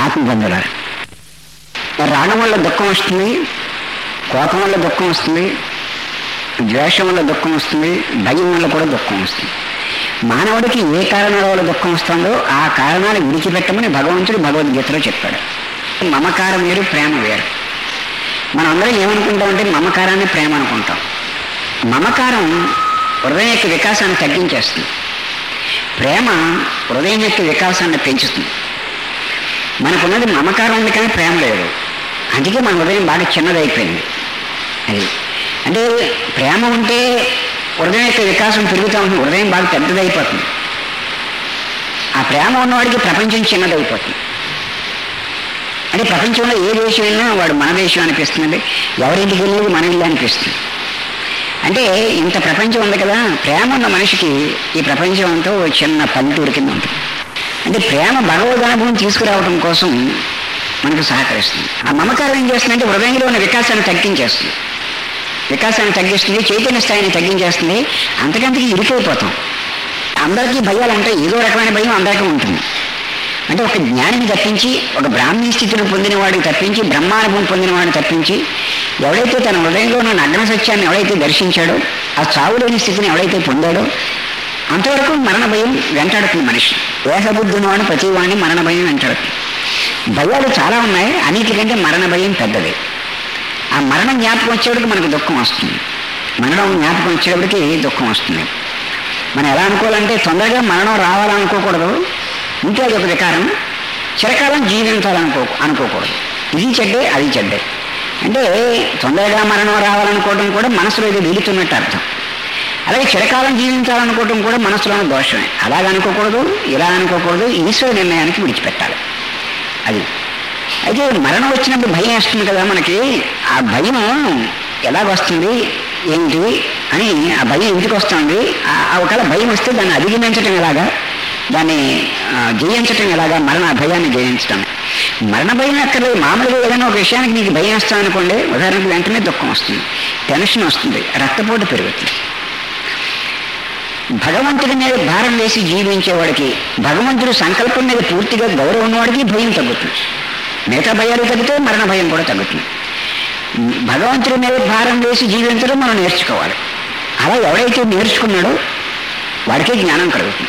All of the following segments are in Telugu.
ఆత్మబంధులారు రాగం వల్ల దుఃఖం వస్తుంది కోపం వల్ల దుఃఖం వస్తుంది ద్వేషం వల్ల దుఃఖం వస్తుంది భయం వల్ల కూడా దుఃఖం వస్తుంది మానవుడికి ఏ కారణాల వల్ల దుఃఖం వస్తుందో ఆ కారణాలు విడిచిపెట్టమని భగవంతుడు భగవద్గీతలో చెప్పాడు మమకారం వేరు ప్రేమ వేరు మనం అందరం ఏమనుకుంటామంటే మమకారాన్ని ప్రేమ అనుకుంటాం మమకారం హృదయం యొక్క వికాసాన్ని తగ్గించేస్తుంది ప్రేమ హృదయం యొక్క వికాసాన్ని పెంచుతుంది మనకున్నది మమకారం ఉంది కానీ ప్రేమ లేదు అందుకే మన హృదయం బాగా చిన్నదైపోయింది అది అంటే ప్రేమ ఉంటే హృదయం యొక్క వికాసం పెరుగుతూ ఉంటుంది హృదయం బాగా పెద్దదైపోతుంది ఆ ప్రేమ ఉన్నవాడికి ప్రపంచం చిన్నదైపోతుంది అంటే ప్రపంచంలో ఏ దేశం వెళ్ళినా వాడు మన దేశం అనిపిస్తుంది ఎవరింటికి వెళ్ళేది మన ఇల్లు అనిపిస్తుంది అంటే ఇంత ప్రపంచం ఉంది కదా ప్రేమ ఉన్న మనిషికి ఈ ప్రపంచం అంతా ఓ చిన్న పల్లెటూరు కింద ఉంటుంది అంటే ప్రేమ భగవద్ అనుభవం తీసుకురావడం కోసం మనకు సహకరిస్తుంది ఆ మమకారం ఏం చేస్తుందంటే హృదయంలో ఉన్న వికాసాన్ని తగ్గించేస్తుంది వికాసాన్ని తగ్గిస్తుంది చైతన్య స్థాయిని తగ్గించేస్తుంది అంతకంతకి ఇరుకైపోతాం అందరికీ భయాలు ఉంటాయి ఏదో రకమైన భయం అందరికీ ఉంటుంది అంటే ఒక జ్ఞానిని తప్పించి ఒక బ్రాహ్మీ స్థితిని పొందిన వాడిని తప్పించి బ్రహ్మానుభవం పొందిన వాడిని తప్పించి ఎవడైతే తన హృదయంలో ఉన్న నగ్న సత్యాన్ని ఎవడైతే దర్శించాడో ఆ చావులేని స్థితిని ఎవడైతే పొందాడో అంతవరకు మరణ భయం వెంటాడుతుంది మనిషి దేహబుద్ధుని వాడిని ప్రతి వాడిని మరణ భయం వెంటాడుతుంది భయాలు చాలా ఉన్నాయి అన్నిటికంటే మరణ భయం పెద్దది ఆ మరణం జ్ఞాపకం వచ్చేప్పటికి మనకు దుఃఖం వస్తుంది మరణం జ్ఞాపకం వచ్చేప్పటికి దుఃఖం వస్తుంది మనం ఎలా అనుకోవాలంటే తొందరగా మరణం రావాలనుకోకూడదు ఉంటే అది ఒక వికారం చిరకాలం జీవించాలనుకో అనుకోకూడదు ఇది చెడ్డే అది చెడ్డే అంటే తొందరగా మరణం రావాలనుకోవడం కూడా మనసులో ఇది వెళుతున్నట్టు అర్థం అలాగే చిరకాలం జీవించాలనుకోవడం కూడా మనసులోని దోషమే అలాగ అనుకోకూడదు ఇలా అనుకోకూడదు ఈశ్వర నిర్ణయానికి విడిచిపెట్టాలి అది అయితే మరణం వచ్చినప్పుడు భయం వేస్తుంది కదా మనకి ఆ భయం ఎలాగొస్తుంది ఏంటి అని ఆ భయం ఎందుకు వస్తుంది ఆ- ఆ ఒకవేళ భయం వస్తే దాన్ని అధిగమించటం ఎలాగా దాన్ని ఆ, జయించటం ఎలాగా మరణ భయాన్ని జయించటం మరణ భయం అక్కర్లేదు మామూలుగా ఏదైనా ఒక విషయానికి నీకు భయం వస్తాం అనుకోండి ఉదాహరణకు వెంటనే దుఃఖం వస్తుంది టెన్షన్ వస్తుంది రక్తపోటు పెరుగుతుంది భగవంతుడి మీద భారం వేసి జీవించేవాడికి భగవంతుడి సంకల్పం మీద పూర్తిగా గౌరవం ఉన్నవాడికి భయం తగ్గుతుంది మిగతా భయాలు తగ్గితే మరణ భయం కూడా తగ్గుతుంది భగవంతుడి మీద భారం వేసి జీవించడం మనం నేర్చుకోవాలి అలా ఎవడైతే నేర్చుకున్నాడో వాడికే జ్ఞానం కలుగుతుంది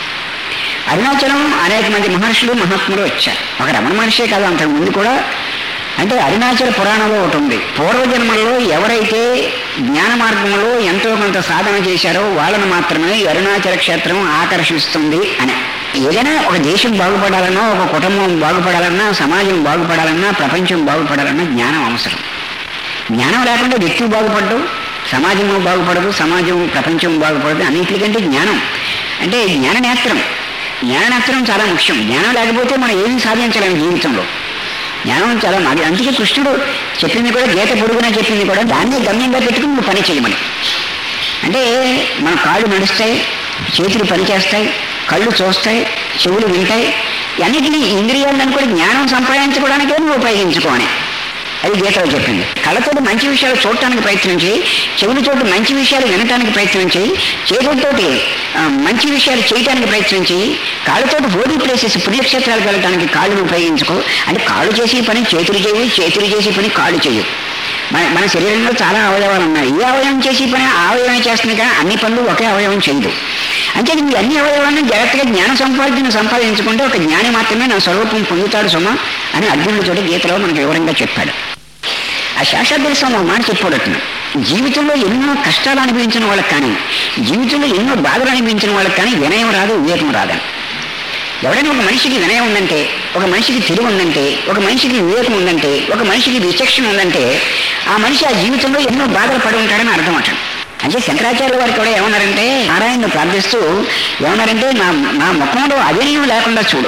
అరుణాచలం అనేక మంది మహర్షులు మహాత్ములు వచ్చారు ఒక రమణ మహర్షే కాదు అంతకు ముందు కూడా అంటే అరుణాచల పురాణంలో ఒకటి ఉంది పూర్వజన్మల్లో ఎవరైతే జ్ఞాన మార్గంలో ఎంతో కొంత సాధన చేశారో వాళ్ళను మాత్రమే ఈ అరుణాచల క్షేత్రం ఆకర్షిస్తుంది అని ఏదైనా ఒక దేశం బాగుపడాలన్నా ఒక కుటుంబం బాగుపడాలన్నా సమాజం బాగుపడాలన్నా ప్రపంచం బాగుపడాలన్నా జ్ఞానం అవసరం జ్ఞానం లేకుండా వ్యక్తి బాగుపడదు సమాజము బాగుపడదు సమాజం ప్రపంచం బాగుపడదు అన్నింటికంటే జ్ఞానం అంటే జ్ఞాన నేత్రం జ్ఞాన నేత్రం చాలా ముఖ్యం జ్ఞానం లేకపోతే మనం ఏమీ సాధించలేము జీవితంలో జ్ఞానం చాలా మాది అందుకే కృష్ణుడు చెప్పింది కూడా గీత పొడుగున చెప్పింది కూడా దాన్ని గమ్యంగా పెట్టుకుని నువ్వు పని చేయమని అంటే మన కాళ్ళు నడుస్తాయి చేతులు పనిచేస్తాయి కళ్ళు చూస్తాయి చెవులు వింటాయి అన్నిటినీ ఇంద్రియాలను కూడా జ్ఞానం సంపాదించుకోవడానికే నువ్వు ఉపయోగించుకోని అది గీతలో చెప్పింది కళ్ళతో మంచి విషయాలు చూడటానికి ప్రయత్నం చేయి చెవులతోటి మంచి విషయాలు వినటానికి ప్రయత్నం చేయి చేతులతోటి ఆ, మంచి విషయాలు చేయటానికి ప్రయత్నం చేయి కాళ్ళతోటి హోలీ ప్లేసెస్ పుణ్యక్షేత్రాలకు వెళ్ళడానికి కాళ్ళను ఉపయోగించుకో అంటే కాళ్ళు చేసే పని చేతులు చేయవు చేతులు చేసే పని కాళ్ళు చేయవు మన మన శరీరంలో చాలా అవయవాలు ఉన్నాయి ఏ అవయవం చేసే పని ఆ అవయవం చేస్తుంది కానీ అన్ని పనులు ఒకే అవయవం చేయదు అంటే ఈ అన్ని అవయవాలను జాగ్రత్తగా జ్ఞాన సంపాదన సంపాదించుకుంటే ఒక జ్ఞాని మాత్రమే నా స్వరూపం పొందుతాడు సుమ అని అర్జునుడితో గీతలో మనకు వివరంగా చెప్పాడు ఆ శాస్త్రదర్శనం స్వామి ఒక మాట చెప్పాడట్టు జీవితంలో ఎన్నో కష్టాలు అనిపించిన వాళ్ళకి కానీ జీవితంలో ఎన్నో బాధలు అనిపించిన వాళ్ళకి కానీ వినయం రాదు వివేకం రాదని ఎవడైనా ఒక మనిషికి వినయం ఉందంటే ఒక మనిషికి తెలివి ఉందంటే ఒక మనిషికి వివేకం ఉందంటే ఒక మనిషికి విచక్షణ ఉందంటే ఆ మనిషి ఆ జీవితంలో ఎన్నో బాధలు పడి ఉంటాడని అర్థం అంటాడు అంటే శంకరాచార్య వారు కూడా ఏమన్నారంటే నారాయణను ప్రార్థిస్తూ ఏమన్నారంటే నా నా ముఖంలో అవినయం లేకుండా చూడు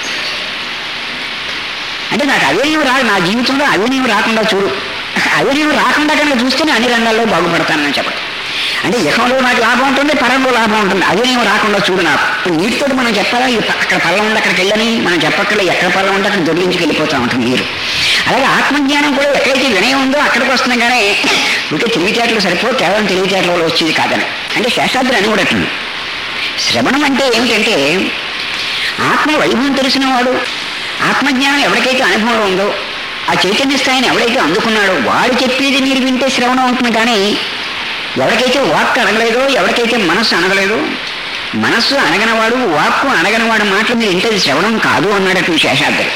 అంటే నాకు అవినయం రా నా జీవితంలో అవినయం రాకుండా చూడు అవినయం రాకుండా కనుక చూస్తేనే అన్ని రంగాల్లో బాగుపడతానని చెప్పడం అంటే యహంలో నాకు లాభం ఉంటుంది పరంలో లాభం ఉంటుంది అవినయం రాకుండా చూడు నాకు ఇప్పుడు నీటితో మనం చెప్పాలా ఈ పక్క- అక్కడ పల్లం ఉంది అక్కడికి వెళ్ళని మనం చెప్పక్కర్లే ఎక్కడ పల్లం ఉంటే అక్కడ దొర్లించుకు వెళ్ళిపోతూ ఉంటుంది నీరు అలాగే ఆత్మజ్ఞానం కూడా ఎక్కడైతే వినయం ఉందో అక్కడికి వస్తుంది కానీ ఉంటే తెలివితేటలు సరిపో కేవలం తెలివితేటల వల్ల వచ్చేది కాదని అంటే శేషాద్రి అని కూడా అట్టుంది. శ్రవణం అంటే ఏమిటంటే ఆత్మ వైభవం తెలిసిన వాడు ఆత్మజ్ఞానం ఎవరికైతే అనుభవంలో ఉందో ఆ చైతన్య స్థాయిని ఎవడైతే అందుకున్నాడో వాడు చెప్పేది మీరు వింటే శ్రవణం అవుతుంది కానీ ఎవరికైతే వాక్కు అనగలేదో ఎవరికైతే మనస్సు అనగలేదో మనస్సు అనగనవాడు వాక్కు అనగనవాడు మాటలు మీరు వింటే అది శ్రవణం కాదు అన్నాడట శేషాద్రి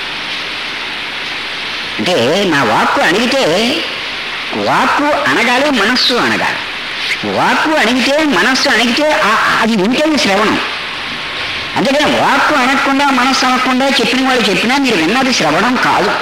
అంటే నా వాక్కు అణిగితే వాక్కు అనగాలి మనస్సు అనగాలి వాక్కు అణిగితే మనస్సు అణిగితే ఆ- అది వింటేది శ్రవణం అందుకని వాక్కు అనకుండా మనస్సు అనకుండా చెప్పిన వాళ్ళు చెప్పినా మీరు విన్నది శ్రవణం కాదు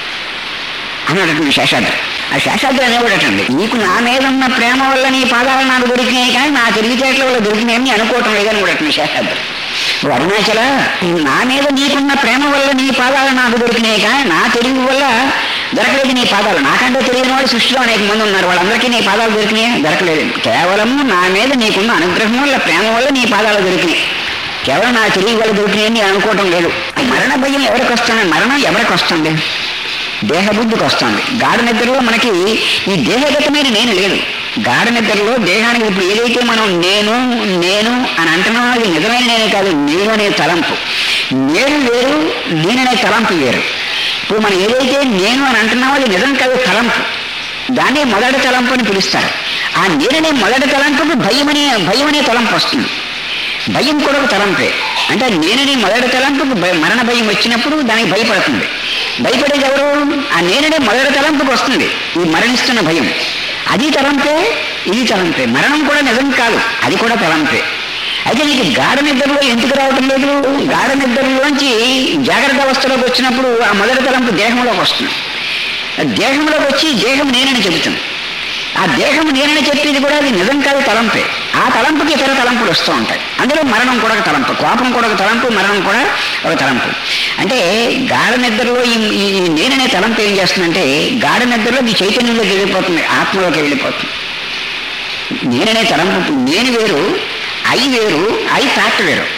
అన్నాడు శేషాద్రి ఆ శేషాద్రి అనేవాడటండి నీకు నా మీద ఉన్న ప్రేమ వల్ల నీ పాదాలు నాకు దొరికినాయి కానీ నా తెలివితేటల వల్ల దొరికినాయని అనుకోవటం లేదని కూడా శేషాద్రి ఓ అరుణాచల నా మీద నీకున్న ప్రేమ వల్ల నీ పాదాలు నాకు దొరికినాయి కానీ నా తెలివి వల్ల దొరకలేదు నీ పాదాలు నాకంటే తెలియని వాళ్ళు సృష్టిలో అనేక మంది ఉన్నారు వాళ్ళందరికీ నీ పాదాలు దొరికినాయి దొరకలేదు కేవలము నా మీద నీకున్న అనుగ్రహం వల్ల ప్రేమ వల్ల నీ పాదాలు దొరికినాయి కేవలం నా తెలివి వల్ల దొరికినాయని నేను అనుకోవటం లేదు మరణ భయం ఎవరికి వస్తుంది మరణం ఎవరికి వస్తుంది దేహబుద్ధికి వస్తుంది గాఢ నిద్రలో మనకి ఈ దేహగతమైన నేను లేదు గాఢ నిద్రలో దేహానికి ఇప్పుడు ఏదైతే మనం నేను నేను అని అంటున్నామో అది నిజమైన నేనే కాదు నేను అనే తలంపు నేను వేరు నేననే తలంపు వేరు ఇప్పుడు మనం ఏదైతే నేను అని అంటున్నామో అది నిజం కాదు తలంపు దాన్ని మొదటి తలంపు అని పిలుస్తారు ఆ నేననే మొదటి తలంపుకు భయం అనే భయం అనే తలంపు వస్తుంది భయం కూడా ఒక తలంపే అంటే నేనని మొదటి తలంపుకు భయ- మరణ భయం వచ్చినప్పుడు దానికి భయపడుతుంది భయపడేది ఎవరు ఆ నేననే మొదటి తలంపుకు వస్తుంది ఈ మరణిస్తున్న భయం అది తలంపే ఇది తలంపే మరణం కూడా నిజం కాదు అది కూడా తలంపే అయితే నీకు గాఢ నిద్రలో ఎందుకు రావటం లేదు గాఢ నిద్రలోంచి జాగ్రత్త అవస్థలోకి వచ్చినప్పుడు ఆ మొదటి తలంపు దేహంలోకి వస్తుంది దేహంలోకి వచ్చి దేహం నేనని చెబుతుంది ఆ దేహం నేనని చెప్పేది కూడా అది నిజం కాదు తలంపే ఆ తలంపుకి ఇతర తలంపులు వస్తూ ఉంటాయి అందులో మరణం కూడా ఒక తలంపు కోపం కూడా ఒక తలంపు మరణం కూడా ఒక తలంపు అంటే గాఢ నిద్రలో ఈ ఈ- ఈ నేననే తలంపు ఏం చేస్తుందంటే గాఢ నిద్రలో ఈ చైతన్యంలోకి వెళ్ళిపోతుంది ఆత్మలోకి వెళ్ళిపోతుంది నేననే తలంపు నేను వేరు ఐ వేరు ఐ థాట్ వేరు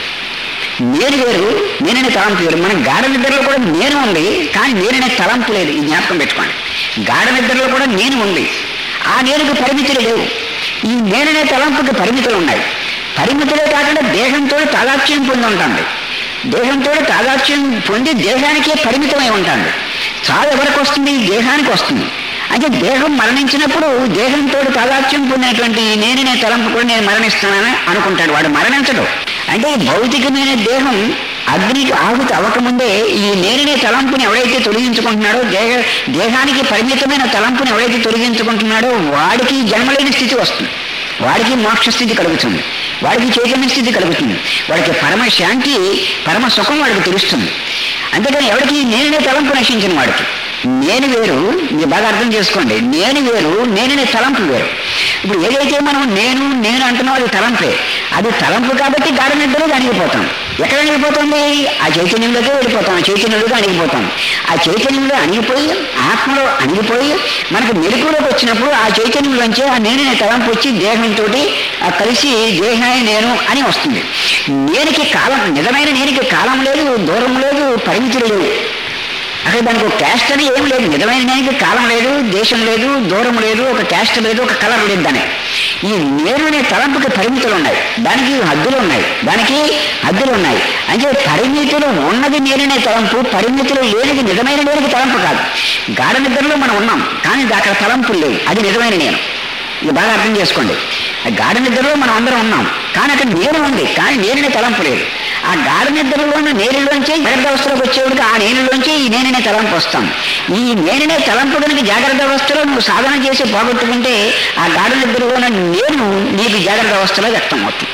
నేను వేరు నేననే తలంపు వేరు మన గాఢ నిద్రలో కూడా నేను ఉంది కానీ నేననే తలంపు లేదు ఈ జ్ఞాపకం పెట్టుకోండి గాఢ నిద్రలో కూడా నేను ఉంది ఆ నేనుకు పరిమితులు లేవు ఈ నేననే తలంపుకి పరిమితులు ఉన్నాయి పరిమితులే కాకుండా దేహంతో తాదాత్మ్యం పొంది ఉంటుంది దేహంతో తాదాత్మ్యం పొంది దేహానికే పరిమితమై ఉంటుంది చావు ఎవరికి వస్తుంది దేహానికి వస్తుంది అంటే దేహం మరణించినప్పుడు దేహంతో తాదాత్మ్యం పొందినటువంటి ఈ నేననే తలంపు కూడా నేను మరణిస్తానని అనుకుంటాడు వాడు మరణించడు అంటే ఈ భౌతికమైన దేహం అగ్నికి ఆహుతి అవ్వకముందే ఈ నేననే తలంపుని ఎవడైతే తొలగించుకుంటున్నాడో దేహ దేహానికి పరిమితమైన తలంపుని ఎవడైతే తొలగించుకుంటున్నాడో వాడికి జన్మలేని స్థితి వస్తుంది వాడికి మోక్ష స్థితి కలుగుతుంది వాడికి చైతన్య స్థితి కలుగుతుంది వాడికి పరమ శాంతి పరమ సుఖం వాడికి తెలుస్తుంది అంతేకాని ఎవరికి నేనే తలంపు నశించిన వాడికి నేను వేరు మీరు బాగా అర్థం చేసుకోండి నేను వేరు నేననే తలంపు వేరు ఇప్పుడు ఏదైతే మనం నేను నేను అంటున్నాం అది తలంపే అది తలంపు కాబట్టి గాఢ నిద్రలో అణిగిపోతాం ఎక్కడ అణిగిపోతుంది ఆ చైతన్యంలోకే వెళ్ళిపోతాం ఆ చైతన్యంలోకి అణిగిపోతాం ఆ చైతన్యంలో అణిగిపోయి ఆత్మలో అణిగిపోయి మనకు మెరుకులోకి వచ్చినప్పుడు ఆ చైతన్యంలోంచి ఆ నేననే తలంపు వచ్చి దేహంతో కలిసి దేహాన్ని నేను అని వస్తుంది నేనికి కాలం నిజమైన నేనికి కాలం లేదు దూరం లేదు పరిమితులు లేవు అక్కడ దానికి ఒక క్యాస్ట్ అని ఏం లేదు నిజమైన నేనికి కాలం లేదు దేశం లేదు దూరం లేదు ఒక క్యాస్ట్ లేదు ఒక కలర్ లేదు దాని ఈ నేను అనే తలంపుకి పరిమితులు ఉన్నాయి దానికి హద్దులు ఉన్నాయి దానికి హద్దులు ఉన్నాయి అంటే పరిమితులు ఉన్నది నేననే తలంపు పరిమితులు లేనిది నిజమైన నేనికి తలంపు కాదు గాఢ నిద్రలో మనం ఉన్నాం కానీ అక్కడ తలంపులు లేవు అది నిజమైన నేను ఇది బాగా అర్థం చేసుకోండి ఆ గాఢ నిద్రలో మనం అందరం ఉన్నాం కానీ అక్కడ నేను ఉంది కానీ నేననే తలంపు లేదు ఆ గాఢ నిద్రలో ఉన్న నేనులోంచి జాగ్రత్త అవస్థలోకి వచ్చేవాడికి ఆ నేనులోంచి ఈ నేననే తలంపు వస్తాం ఈ నేననే తలంపు కనుక జాగ్రత్త అవస్థలో నువ్వు సాధన చేసి పోగొట్టుకుంటే ఆ గాఢ నిద్రలో ఉన్న నేను నీకు జాగ్రత్త అవస్థలో వ్యక్తం అవుతుంది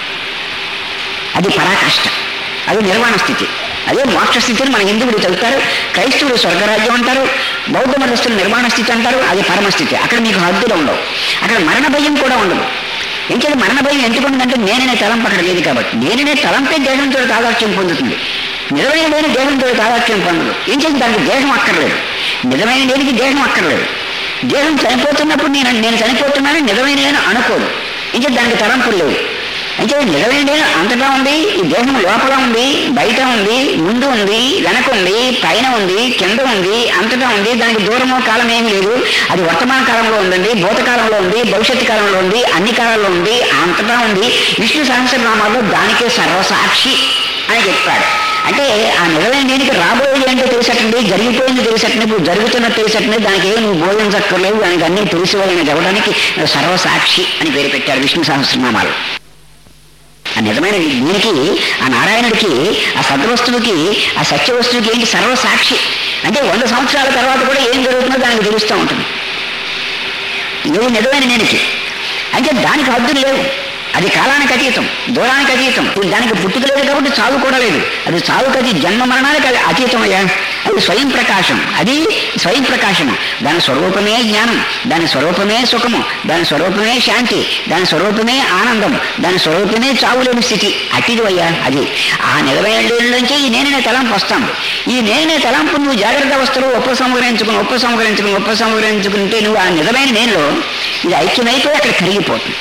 అది పరాకాష్ట అది నిర్వాణ స్థితి అదే మోక్ష స్థితిని మన హిందువులు చదువుతారు క్రైస్తవులు స్వర్గరాజ్యం అంటారు బౌద్ధ మతస్థులు నిర్వాణ స్థితి అంటారు అది పరమస్థితి అక్కడ మీకు హద్దులు ఉండవు అక్కడ మరణ భయం కూడా ఉండదు ఇంకేది మరణ భయం ఎందుకు ఉందంటే నేననే తలంపు అక్కడ లేదు కాబట్టి నేననే తలంపే దేహంతో తాదాత్యం పొందుతుంది నిజమైన నేను దేహంతో తాదాత్యం పొందదు ఇంకేది దానికి దేహం అక్కర్లేదు నిజమైన నేనికి దేహం అక్కర్లేదు దేహం చనిపోతున్నప్పుడు నేను నేను చనిపోతున్నాను నిజమైన నేను అనుకోదు ఇంకా దానికి తలంపులు లేవు అయితే నిజమైన నేను అంతటా ఉంది ఈ దేహం లోపల ఉంది బయట ఉంది ముందు ఉంది వెనక ఉంది పైన ఉంది కింద ఉంది అంతటా ఉంది దానికి దూరమో కాలం ఏమీ లేదు అది వర్తమాన కాలంలో ఉందండి భూతకాలంలో ఉంది భవిష్యత్తు కాలంలో ఉంది అన్ని కాలాల్లో ఉంది అంతటా ఉంది విష్ణు సహస్రనామాల్లో దానికే సర్వసాక్షి అని చెప్పాడు అంటే ఆ నిజమైన నేనికి రాబోయేది ఏంటో తెలిసటండి జరిగిపోయింది తెలిసటండి ఇప్పుడు జరుగుతున్నది తెలిసటండి దానికి ఏం నువ్వు బోధించక్కర్లేదు దానికి అన్ని తెలిసి వాళ్ళని చెప్పడానికి సర్వసాక్షి అని పేరు పెట్టారు విష్ణు సహస్రనామాలు ఆ నిజమైన దీనికి ఆ నారాయణుడికి ఆ సద్వస్తువుకి ఆ సత్య వస్తువుకి ఏంటి సర్వసాక్షి అంటే వంద సంవత్సరాల తర్వాత కూడా ఏం జరుగుతుందో దానికి తెలుస్తూ ఉంటుంది ఇది నిజమైన నేనికి అంటే దానికి హద్దులు లేవు అది కాలానికి అతీతం దూరానికి అతీతం ఇప్పుడు దానికి పుట్టుక లేదు కాబట్టి చావు కూడా లేదు అది చావుకి అది జన్మ మరణానికి అది అతీతం అయ్యా అది స్వయం ప్రకాశం అది స్వయం ప్రకాశము దాని స్వరూపమే జ్ఞానం దాని స్వరూపమే సుఖము దాని స్వరూపమే శాంతి దాని స్వరూపమే ఆనందం దాని స్వరూపమే చావు లేని స్థితి అతిది అయ్యా అది ఆ నిలవైన నుంచి ఈ నేననే తలంపు వస్తాం ఈ నేననే తలంపు నువ్వు జాగ్రత్త వస్తువు ఉపసంహరించుకుని ఉపసంహరించుకుని ఉపసంహరించుకుంటే నువ్వు ఆ నిజమైన నేనులో ఇది ఐక్యమైపోయి అక్కడ కరిగిపోతుంది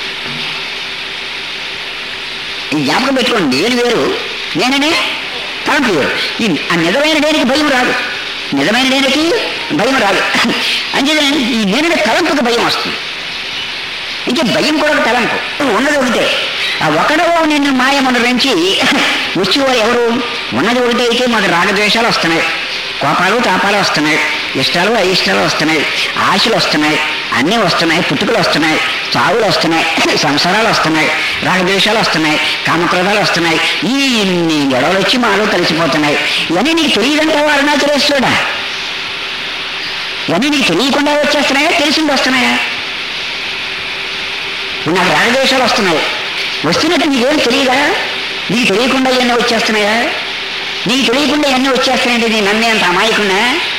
ఈ జ్ఞాపకం పెట్టుకోండి నేను వేరు నేననే తలంపు వేరు ఈ ఆ నిజమైన నేనికి భయం రాదు నిజమైన నేనికి భయం రాదు అంటే ఈ నేననే తలంపుకి భయం వస్తుంది ఇంకా భయం కూడా ఒక తలంపు ఉన్నది ఒకటే ఆ ఒకడో నిన్ను మాయమును పెంచి వచ్చేవారు ఎవరు ఉన్నది ఒకటే అయితే మాకు రాగద్వేషాలు వస్తున్నాయి కోపాలు తాపాలు వస్తున్నాయి ఇష్టాలు అయిష్టాలు వస్తున్నాయి ఆశలు వస్తున్నాయి అన్నీ వస్తున్నాయి పుట్టుకలు వస్తున్నాయి చావులు వస్తున్నాయి సంసారాలు వస్తున్నాయి రాగద్వేషాలు వస్తున్నాయి కామక్రోధాలు వస్తున్నాయి ఈ ఇన్ని గొడవలు వచ్చి మాలో కలిసిపోతున్నాయి ఇవన్నీ నీకు తెలియదంటావా అరుణాచలేశ్వరుడా ఇవన్నీ నీకు తెలియకుండా వచ్చేస్తున్నాయా తెలిసింది వస్తున్నాయా ఇప్పుడు నాకు రాగద్వేషాలు వస్తున్నాయి వస్తున్నట్టు నీకేం తెలియదా నీకు తెలియకుండా ఇవన్నీ వచ్చేస్తున్నాయా నీకు తెలియకుండా ఇవన్నీ వచ్చేస్తున్నాయంటే నీ నన్నే అంత అమాయకున్నా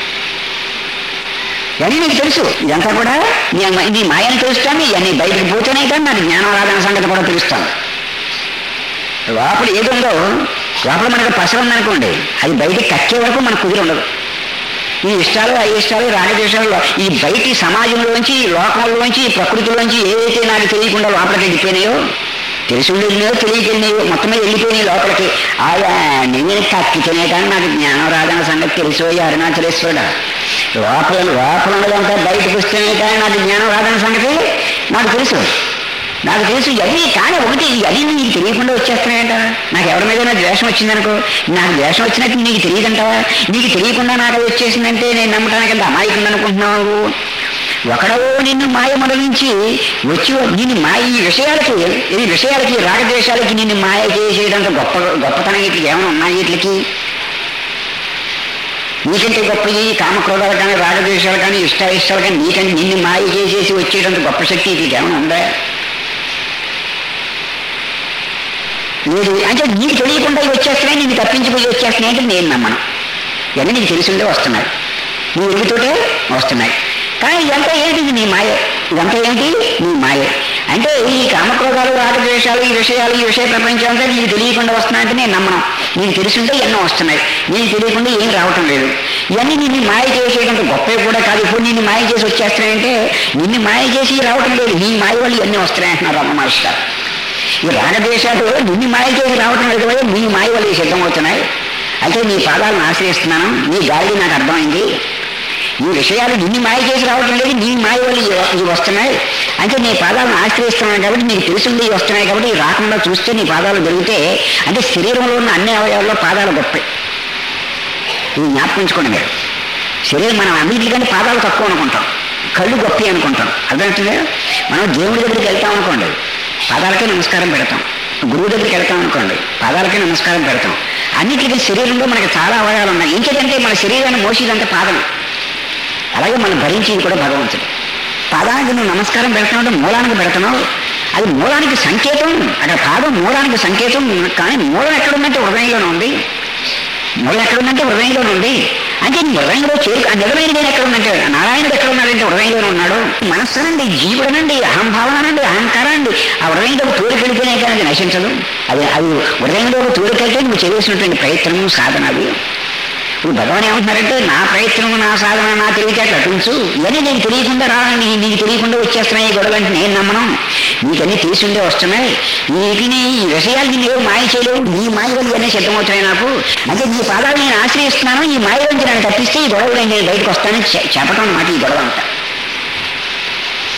ఇవన్నీ నీకు తెలుసు ఇదంతా కూడా నీ అమ్మ- నీ మాయని తెలుస్తాను ఇవన్నీ బయటకు పోతేనే కానీ నాకు జ్ఞానారాధన సంగతి కూడా తెలుస్తాను లోపల ఏది ఉందో లోపల మనకు పసరు ఉందనుకోండి అది బయటికి కక్కే వరకు మనకు కుదిరి ఉండదు ఈ ఇష్టాలు ఆ ఇష్టాలు రాగద్వేషాలు ఈ బయటి సమాజంలోంచి ఈ లోకంలోంచి ఈ ప్రకృతిలోంచి ఏవైతే నాకు తెలియకుండా లోపలికి వెళ్ళిపోయినాయో తెలిసి వెళ్ళినాయో తెలియకెళ్ళినాయో మొత్తం మీద వెళ్ళిపోయినాయి లోపలికి ఆయా నేను కక్కితేనే కానీ నాకు జ్ఞానం రాదన్న సంగతి తెలుసు ఈ అరుణాచలేశ్వరుడు లోపల లోపల ఉన్నదంతా బయటకు వస్తేనే కానీ నాకు జ్ఞానం రాదన్న సంగతి నాకు తెలుసు నాకు తెలుసు ఇవన్నీ కానీ ఒకటి ఇవన్నీ నీకు తెలియకుండా వచ్చేస్తున్నాయంట నాకు ఎవరి మీద ద్వేషం వచ్చిందనుకో నాకు ద్వేషం వచ్చినట్టు నీకు తెలియదంటావా నీకు తెలియకుండా నాకు అది వచ్చేసిందంటే నేను నమ్మటానికి అంత అమాయకుంది అనుకుంటున్నావు ఒకడో నిన్ను మాయ నుంచి వచ్చి నిన్ను మాయ ఈ విషయాలకి ఈ విషయాలకి రాగద్వేషాలకి నిన్ను మాయ చేసేటంత గొప్ప గొప్పతనం ఇట్లకి ఏమైనా ఉన్నాయి ఇట్లకి నీకంటే గొప్పది కామక్రోధాలు కానీ రాగద్వేషాలు కానీ ఇష్ట ఇష్టాలు కానీ నీకంటే నిన్ను మాయ చేసేసి వచ్చేటంత గొప్ప శక్తి ఇట్లకి ఏమైనా ఉందా లేదు అంటే నీకు తెలియకుండా ఇవి వచ్చేస్తున్నాయి నేను తప్పించిపోయి వచ్చేస్తున్నాయి అంటే నేను నమ్మను ఇవన్నీ నీకు తెలిసిందే వస్తున్నాయి నీ ఎరుగుతోటే వస్తున్నాయి కానీ ఇదంతా ఏంటి ఇది నీ మాయ ఇదంతా ఏంటి నీ మాయ అంటే ఈ కామక్రోధాలు రాగద్వేషాలు ఈ విషయాలు ఈ విషయ ప్రపంచం అంతా నీకు తెలియకుండా వస్తున్నాయంటే నేను నమ్మను నీకు తెలిసిందే ఎన్నో వస్తున్నాయి నీకు తెలియకుండా ఏం రావటం లేదు ఇవన్నీ నిన్ను మాయ చేసేటంత గొప్పవి కూడా కాదు ఇప్పుడు నిన్ను మాయ చేసి వచ్చేస్తున్నాయంటే నిన్ను మాయ చేసి రావటం లేదు నీ మాయ వల్ల ఇవన్నీ వస్తున్నాయంటున్నారు రమ్మ మహర్షి గారు ఈ రాగద్వేషాలు నిన్ను మాయ చేసి రావటం లేదు కదా నీ మాయ వల్ల ఇవి సిద్ధమవుతున్నాయి అయితే నీ పాదాలను ఆశ్రయిస్తున్నాను నీ గాలి నాకు అర్థమైంది ఈ విషయాలు నిన్ను మాయ చేసి రావటం లేదు నీ మాయ వల్ల ఇవి- ఇవి వస్తున్నాయి అంటే నీ పాదాలను ఆశ్రయిస్తున్నాను కాబట్టి నీకు తెలిసింది ఇవి వస్తున్నాయి కాబట్టి ఇవి రాకుండా చూస్తే నీ పాదాలు దొరికితే అంటే శరీరంలో ఉన్న అన్ని అవయవాల్లో పాదాలు గొప్ప ఇది జ్ఞాపకించుకోండి మీరు శరీరం మనం అన్నింటికంటే పాదాలు తక్కువ అనుకుంటాం కళ్ళు గొప్ప అనుకుంటాం అర్థమవుతుందా మనం దేవుడి దగ్గరికి వెళ్తాం అనుకోండి పాదాలకే నమస్కారం పెడతాం గురువు దగ్గరికి వెళ్తాం అనుకోండి పాదాలకే నమస్కారం పెడతాం అన్నిటికీ శరీరంలో మనకి చాలా అవయవాలు ఉన్నాయి ఇంకేంటంటే మన శరీరాన్ని మోసేదంటే పాదం అలాగే మనం భరించేది కూడా భగవంతుడు పాదానికి నువ్వు నమస్కారం పెడుతున్నావు మూలానికి పెడుతున్నావు అది మూలానికి సంకేతం అక్కడ పాదం మూలానికి సంకేతం కానీ మూలం ఎక్కడుందంటే హృదయంలోనే ఉంది మూలం ఎక్కడుందంటే హృదయంలోనే ఉంది అంటే నీ హృదయంలో చేరు ఆ నిజమైన నేను ఎక్కడుందంటే నారాయణుడు ఎక్కడ ఉన్నాడంటే హృదయంలోనే ఉన్నాడు మనస్సునండి జీవుడనండి అహంభావనండి అహంకారాన్ని ఆ హృదయంలో తోడుకెళ్ళిపోయినా కానీ అది నశించదు అది అది హృదయంలో తోడుకెళ్తే నువ్వు చేయాల్సినటువంటి ప్రయత్నము సాధనలు ఇప్పుడు భగవాన్ ఏమంటున్నారంటే నా ప్రయత్నం నా సాధన నా తెలివితేటలు అటుంచు ఇవన్నీ నేను తెలియకుండా రా నీ- నీకు తెలియకుండా వచ్చేస్తున్నాయి ఈ గొడవలు అంటే నేను నమ్మను నీకన్నీ తెలిసిండే వస్తున్నాయి నీటిని ఈ విషయాలు నేను ఏం మాయ చేయలేవు నీ మాయ వల్ల ఇవన్నీ సిద్ధమవుతాయి నాకు అంటే నీ పాదాలు నేను ఆశ్రయిస్తున్నాను ఈ మాయ నుంచి నన్ను తప్పిస్తే ఈ గొడవలు నేను బయటకు వస్తానని చె- చెప్పడం అన్నమాట ఈ గొడవ అంతా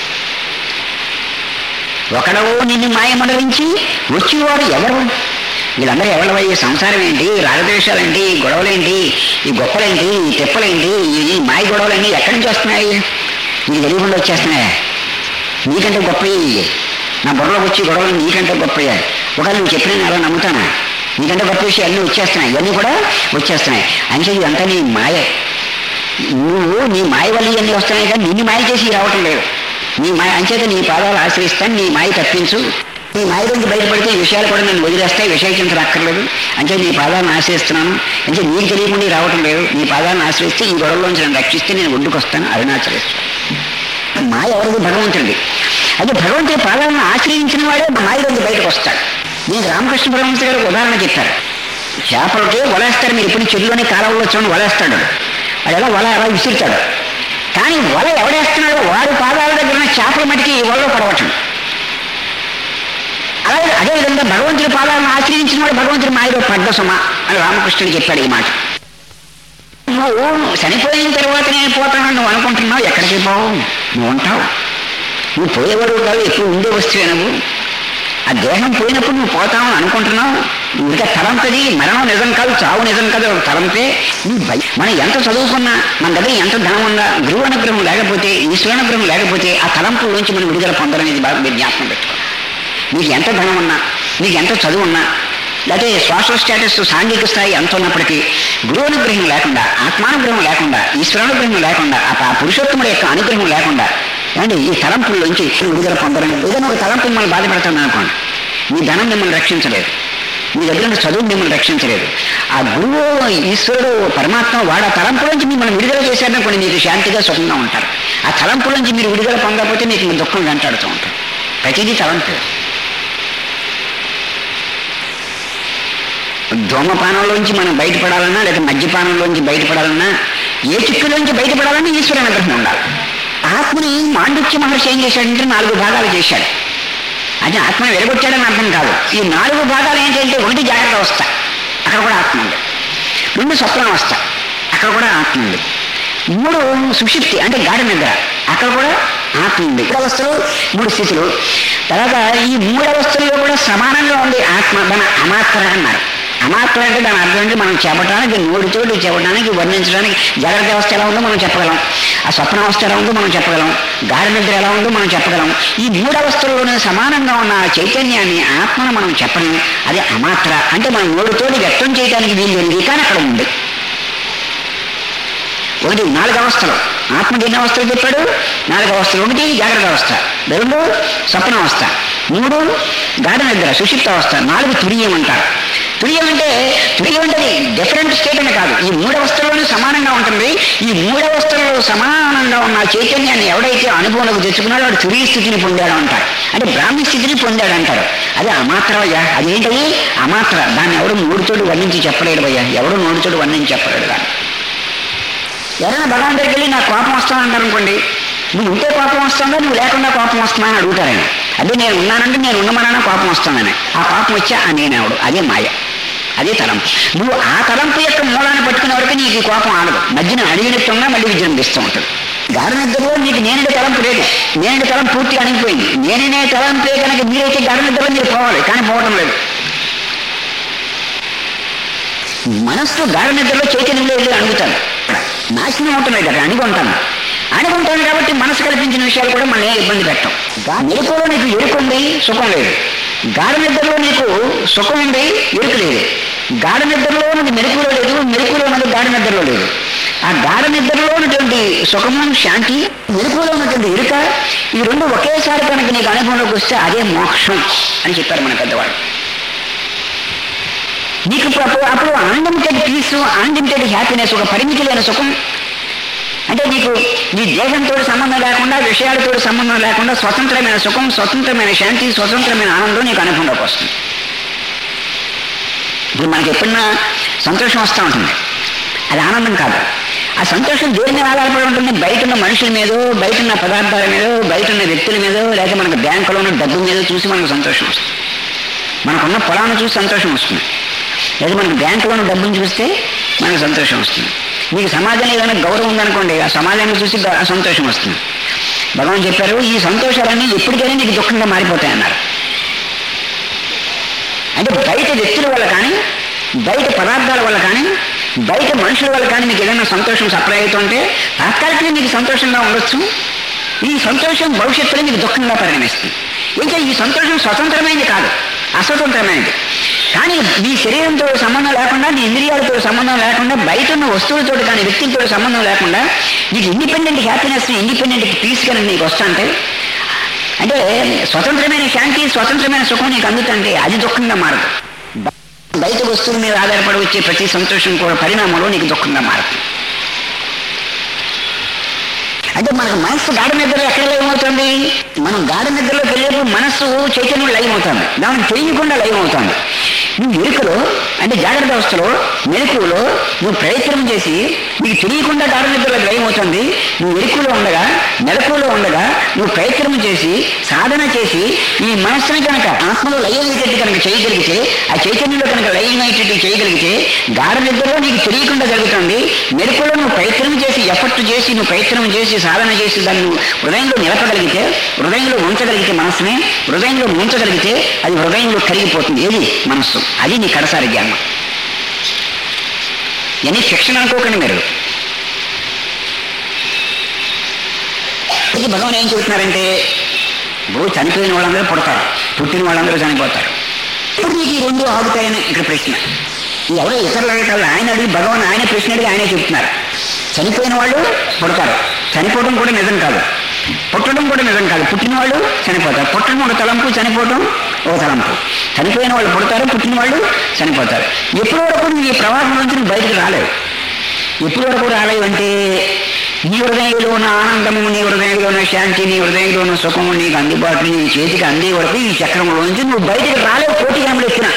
ఒకడవు నిన్ను మాయ మండలించి వచ్చేవాడు ఎవరు వీళ్ళందరూ ఎవరి ఈ సంసారం ఏంటి రాగద్వేషాలేంటి ఈ గొడవలేంటి ఈ గొప్పలేంటి ఈ తిప్పలేంటి ఈ- ఈ మాయ గొడవలేంటి ఎక్కడి నుంచి వస్తున్నాయి నీకు తెలియకుండా వచ్చేస్తున్నాయి నీకంటే గొప్పవి నా బుర్రలోకి వచ్చి గొడవలు నీకంటే గొప్పయ్యాయి ఒకవేళ నువ్వు చెప్పిన నేను అలా నమ్ముతానా నీకంటే గొప్ప విషయాలు అన్నీ వచ్చేస్తున్నాయి ఇవన్నీ కూడా వచ్చేస్తున్నాయి అంటే ఇదంతా నీ మాయ నువ్వు నీ మాయ వల్ల ఇవన్నీ వస్తున్నాయి కానీ నిన్ను మాయ చేసి రావటం లేదు నీ మాయ అంచేత నీ పాదాలు ఆశ్రయిస్తాను నీ మాయ తప్పించు నీ మాయ నుంచి బయటపడితే ఈ విషయాలు కూడా నేను వదిలేస్తాయి విషయచింతలు అక్కర్లేదు అంటే నీ పాదాలను ఆశ్రయిస్తున్నాను అంటే నీకు తెలియకుండా ఈ రావటం లేదు నీ పాదాలను ఆశ్రయిస్తే ఈ గొడవలోంచి నన్ను రక్షిస్తే నేను ఒడ్డుకు వస్తాను అరుణాచలేశ్వరం మాయ ఎవరిది భగవంతుడి అయితే భగవంతుడి పాదాలను ఆశ్రయించిన వాడే మాయలోంచి బయటకు వస్తాడు నేను రామకృష్ణ పరమహంస గారు ఒక ఉదాహరణ చెప్తారు చేపలకి వలేస్తారు మీరు ఇప్పుడు చెరువులోని కాలంలో చూడండి వలేస్తాడు వాడు ఎలా వల ఎలా విసురుతాడు కానీ వల ఎవడేస్తున్నాడో వాడి పాదాల దగ్గర ఉన్న చేపల మటుకి ఈ వలలో పడవచ్చు అలాగే అదేవిధంగా భగవంతుడి పాదాలను ఆశ్రయించిన వాడు భగవంతుడి మాయలో పడ్డ సుమ అని రామకృష్ణుడు చెప్పాడు ఈ మాట నువ్వు చనిపోయిన తర్వాత నేను పోతానని నువ్వు అనుకుంటున్నావు ఎక్కడికి పోవు నువ్వు ఉంటావు నువ్వు పోయేవాడు కాదు ఎప్పుడు ఉండే వస్తువే నువ్వు ఆ దేహం పోయినప్పుడు నువ్వు పోతావు అనుకుంటున్నావు ఇంకా తలంపది మరణం నిజం కాదు చావు నిజం కాదు ఒక తలంపే నువ్వు భయ మనం ఎంత చదువుకున్నా మన దగ్గర ఎంత ధనం ఉన్నా గురువు అనుగ్రహం లేకపోతే ఈశ్వరానుగ్రహం లేకపోతే ఆ తలంపుల నుంచి మనం విడుదల పొందడనేది బాగా మీరు జ్ఞాపకం పెట్టుకో నీకు ఎంత ధనం ఉన్నా నీకు ఎంత చదువు ఉన్నా లేకపోతే సోషల్ స్టేటస్ సాంఘిక స్థాయి ఎంత ఉన్నప్పటికీ గురువనుగ్రహం లేకుండా ఆత్మానుగ్రహం లేకుండా ఈశ్వరానుగ్రహం లేకుండా ఆ ఆ పురుషోత్తముడి యొక్క అనుగ్రహం లేకుండా ఏమండి ఈ తలంపుల్లోంచి విడుదల పొందడం ఏదైనా ఒక తలంపు మిమ్మల్ని బాధపడుతుంది అనుకోండి మీ ధనం మిమ్మల్ని రక్షించలేదు మీ దగ్గర ఉన్న చదువు మిమ్మల్ని రక్షించలేదు ఆ గురువు ఈశ్వరుడు పరమాత్మ వాడు ఆ తలంపులోంచి మిమ్మల్ని విడుదల చేశారనుకోండి మీకు శాంతిగా సుఖంగా ఉంటారు ఆ తలంపులోంచి మీరు విడుదల పొందకపోతే మీకు మీ దుఃఖం వెంటాడుతూ ఉంటారు ప్రతిదీ తలంపు ధూమపానంలోంచి మనం బయటపడాలన్నా లేదా మద్యపానంలోంచి బయటపడాలన్నా ఏ చిక్కులోంచి బయటపడాలన్నా ఈశ్వర అనుగ్రహం ఉండాలి ఆత్మని మాండుక్య మహర్షి ఏం చేశాడంటే నాలుగు భాగాలు చేశాడు అది ఆత్మని వెలగొచ్చాడని అర్థం కాదు ఈ నాలుగు భాగాలు ఏంటంటే ఒకటి జాగ్రత్త అవస్థ అక్కడ కూడా ఆత్మ ఉంది రెండు స్వప్నావస్థ అక్కడ కూడా ఆత్మ ఉంది మూడు సుషిప్తి అంటే గాఢ నిద్ర అక్కడ కూడా ఆత్మ ఉంది మూడు అవస్థలు మూడు స్థితులు తర్వాత ఈ మూడు అవస్థల్లో కూడా సమానంగా ఉంది ఆత్మ దాని అమాత్ర అన్నారు అమాత్ర అంటే దాని అర్థం అంటే మనం చెప్పడానికి నోటితోటి చెప్పడానికి వర్ణించడానికి జాగ్రత్త అవస్థ ఎలా ఉందో మనం చెప్పగలం ఆ స్వప్న అవస్థ ఎలా ఉందో మనం చెప్పగలం గాఢ నిద్ర ఎలా ఉందో మనం చెప్పగలం ఈ మూడు అవస్థల్లోనే సమానంగా ఉన్న ఆ చైతన్యాన్ని ఆత్మను మనం చెప్పలేము అది అమాత్ర అంటే మనం నోటితోటి వ్యక్తం చేయడానికి వీలు లేదు కానీ అక్కడ ఉంది ఒకటి నాలుగు అవస్థలు ఆత్మకి ఎన్ని అవస్థలు చెప్పాడు నాలుగు అవస్థలు ఒకటి జాగ్రత్త అవస్థ రెండు స్వప్న అవస్థ మూడు గాఢ నిద్ర సుషిప్త అవస్థ నాలుగు తురియం అంటారు తురియం అంటే తురియం అంటే డిఫరెంట్ స్టేట్ అని కాదు ఈ మూడు అవస్థల్లోనే సమానంగా ఉంటుంది ఈ మూడు అవస్థలలో సమానంగా ఉన్న చైతన్యాన్ని ఎవడైతే అనుభవంలోకి తెచ్చుకున్నాడో వాడు తురియ స్థితిని పొందాడు అంటారు అంటే బ్రాహ్మీ స్థితిని పొందాడు అంటారు అది అమాత్రవయ్యా అదేంటది అమాత్ర దాన్ని ఎవడు నోటితోటి వర్ణించి చెప్పలేడు అయ్యా ఎవడు నోటితోటి వర్ణించి చెప్పలేడు దాన్ని ఎవరైనా భగవాన్ దగ్గరికి వెళ్ళి నాకు కోపం వస్తానంటారు అనుకోండి నువ్వు ఉంటే కోపం వస్తుందా నువ్వు లేకుండా కోపం వస్తుందా అని అడుగుతారు ఆయన అదే నేను ఉన్నానంటే నేను ఉన్నమన్నా కోపం వస్తుందని ఆ కోపం వచ్చా ఆ నేనేవాడు అదే మాయ అదే తలంపు నువ్వు ఆ తలంపు యొక్క మూలాన్ని పట్టుకునే వరకు నీకు ఈ కోపం ఆడదు మధ్యన అడిగినట్టున్నా మళ్ళీ విజృంభిస్తూ ఉంటుంది గాఢ నిద్రలో నీకు నేనుడి తలంపు లేదు నేనుడి తలంపు పూర్తిగా అణిగిపోయింది నేనే తలంపే కనుక మీరైతే గాఢ నిద్రలో మీరు పోవాలి కానీ పోవడం లేదు మనస్సు గాఢ నిద్రలో చైతన్యం లేదు అడుగుతాను నాశనం అవుతున్నాయి కదా అణుగుంటాను అణుగుంటాను కాబట్టి మనసు కల్పించిన విషయాలు కూడా మనం ఏ ఇబ్బంది పెట్టం మెరుపులో నీకు ఎరుకు ఉంది సుఖం లేదు గాఢ నిద్రలో నీకు సుఖం ఉంది ఎరుకు లేదు గాఢ నిద్రలో ఉన్నది మెరుపులో లేదు మెరుపులో ఉన్నది గాఢ నిద్రలో లేదు ఆ గాఢ నిద్రలో ఉన్నటువంటి సుఖము శాంతి మెరుపులో ఉన్నటువంటి ఎరుక ఈ రెండు ఒకేసారి కనుక నీకు అనుభవంలోకి వస్తే అదే మోక్షం అని చెప్పారు మన పెద్దవాళ్ళు నీకు ఇప్పుడు అప్పుడు అప్పుడు అన్లిమిటెడ్ పీస్ అన్లిమిటెడ్ హ్యాపీనెస్ ఒక పరిమితి లేని సుఖం అంటే నీకు నీ దేహంతో సంబంధం లేకుండా విషయాలతో సంబంధం లేకుండా స్వతంత్రమైన సుఖం స్వతంత్రమైన శాంతి స్వతంత్రమైన ఆనందం నీకు అనుభవంలోకి వస్తుంది ఇప్పుడు మనకి ఎప్పుడన్నా సంతోషం వస్తూ ఉంటుంది అది ఆనందం కాదు ఆ సంతోషం దేని మీద ఆధారపడి ఉంటుంది బయట ఉన్న మనుషుల మీదో బయట ఉన్న పదార్థాల మీదో బయట ఉన్న వ్యక్తుల మీదో లేక మనకు బ్యాంకులో ఉన్న డబ్బు మీద చూసి మనకు సంతోషం వస్తుంది మనకున్న పొలాన్ని చూసి సంతోషం వస్తుంది లేదా మనకు బ్యాంకులో ఉన్న డబ్బుని చూస్తే మనకు సంతోషం వస్తుంది మీకు సమాజంలో ఏదైనా గౌరవం ఉందనుకోండి ఆ సమాజాన్ని చూసి గ- సంతోషం వస్తుంది భగవాన్ చెప్పారు ఈ సంతోషాలన్నీ ఎప్పటికైనా నీకు దుఃఖంగా మారిపోతాయన్నారు అంటే బయట వ్యక్తుల వల్ల కానీ బయట పదార్థాల వల్ల కానీ బయట మనుషుల వల్ల కానీ మీకు ఏదైనా సంతోషం సప్లై అవుతుంటే తాత్కాలికంగా మీకు సంతోషంగా ఉండొచ్చు ఈ సంతోషం భవిష్యత్తులో మీకు దుఃఖంగా పరిణమిస్తుంది ఇంకా ఈ సంతోషం స్వతంత్రమైనది కాదు అస్వతంత్రమైనది కానీ నీ శరీరంతో సంబంధం లేకుండా నీ ఇంద్రియాలతో సంబంధం లేకుండా బయట ఉన్న వస్తువులతో కానీ వ్యక్తులతో సంబంధం లేకుండా నీకు ఇండిపెండెంట్ హ్యాపీనెస్ ఇండిపెండెంట్ పీస్ కనుక నీకు వస్తుంటే అంటే స్వతంత్రమైన శాంతి స్వతంత్రమైన సుఖం నీకు అందుతుంటే అది దుఃఖంగా మారదు బయట వస్తువుల మీద ఆధారపడి వచ్చే ప్రతి సంతోషం కూడా పరిణామంలో నీకు దుఃఖంగా మారుతుంది అంటే మనకు మనస్సు గాఢ నిద్రలో ఎక్కడ లయమవుతుంది మనం గాఢ నిద్రలోకి వెళ్ళేప్పుడు మనస్సు చైతన్యం లయమవుతుంది దాన్ని తెలియకుండా లయమవుతుంది నువ్వు ఎరుకలో అంటే జాగ్రత్త అవస్థలో మెలకువలో నువ్వు ప్రయత్నం చేసి నీకు తెలియకుండా గాఢ నిద్రలో లయమవుతుంది నువ్వు ఎరుకులో ఉండగా మెలకువలో ఉండగా నువ్వు ప్రయత్నం చేసి సాధన చేసి ఈ మనస్సుని కనుక ఆత్మలో లయమయ్యేటట్టు కనుక చేయగలిగితే ఆ చైతన్యంలో కనుక లయమయ్యేటట్టు చేయగలిగితే గాఢ నిద్రలో నీకు తెలియకుండా జరుగుతుంది మెరుకులో నువ్వు ప్రయత్నం చేసి ఎఫర్ట్ చేసి నువ్వు ప్రయత్నం చేసి సాధన చేసి దాన్ని నువ్వు హృదయంలో నిలపగలిగితే హృదయంలో ఉంచగలిగితే మనసుని హృదయంలో ఉంచగలిగితే అది హృదయంలో కరిగిపోతుంది ఏది మనస్సు అది నీ కడసారి జ్ఞానం ఇవన్నీ శిక్షణ అనుకోకండి మీరు ఇది భగవాన్ ఏం చెబుతున్నారంటే ఇప్పుడు చనిపోయిన వాళ్ళందరూ పుడతారు పుట్టిన వాళ్ళందరూ చనిపోతారు ఇప్పుడు నీకు ఈ రెండు ఆగుతాయని ఇక్కడ ప్రశ్న ఈ ఎవరో ఇతరులు అడగటం ఆయన అడిగి భగవాన్ ఆయన ప్రశ్న అడిగి ఆయనే చెప్తున్నారు చనిపోయిన వాళ్ళు పుడతారు చనిపోవడం కూడా నిజం కాదు పుట్టడం కూడా నిజం కాదు పుట్టిన వాళ్ళు చనిపోతారు పుట్టడం ఒక తలంపు చనిపోవడం ఒక తలంపు చనిపోయిన వాళ్ళు పుడతారు పుట్టిన వాళ్ళు చనిపోతారు ఎప్పటి వరకు నువ్వు ఈ ప్రవాహం నుంచి నువ్వు బయటకు రాలేవు ఎప్పటి వరకు రాలేవు అంటే నీ హృదయంలో ఉన్న ఆనందము నీ హృదయంలో ఉన్న శాంతి నీ హృదయంలో ఉన్న సుఖము నీకు అందుబాటులో నీ చేతికి అందే వరకు ఈ చక్రంలో నుంచి నువ్వు బయటకు రాలేవు కోటి గంటలు ఎక్కినా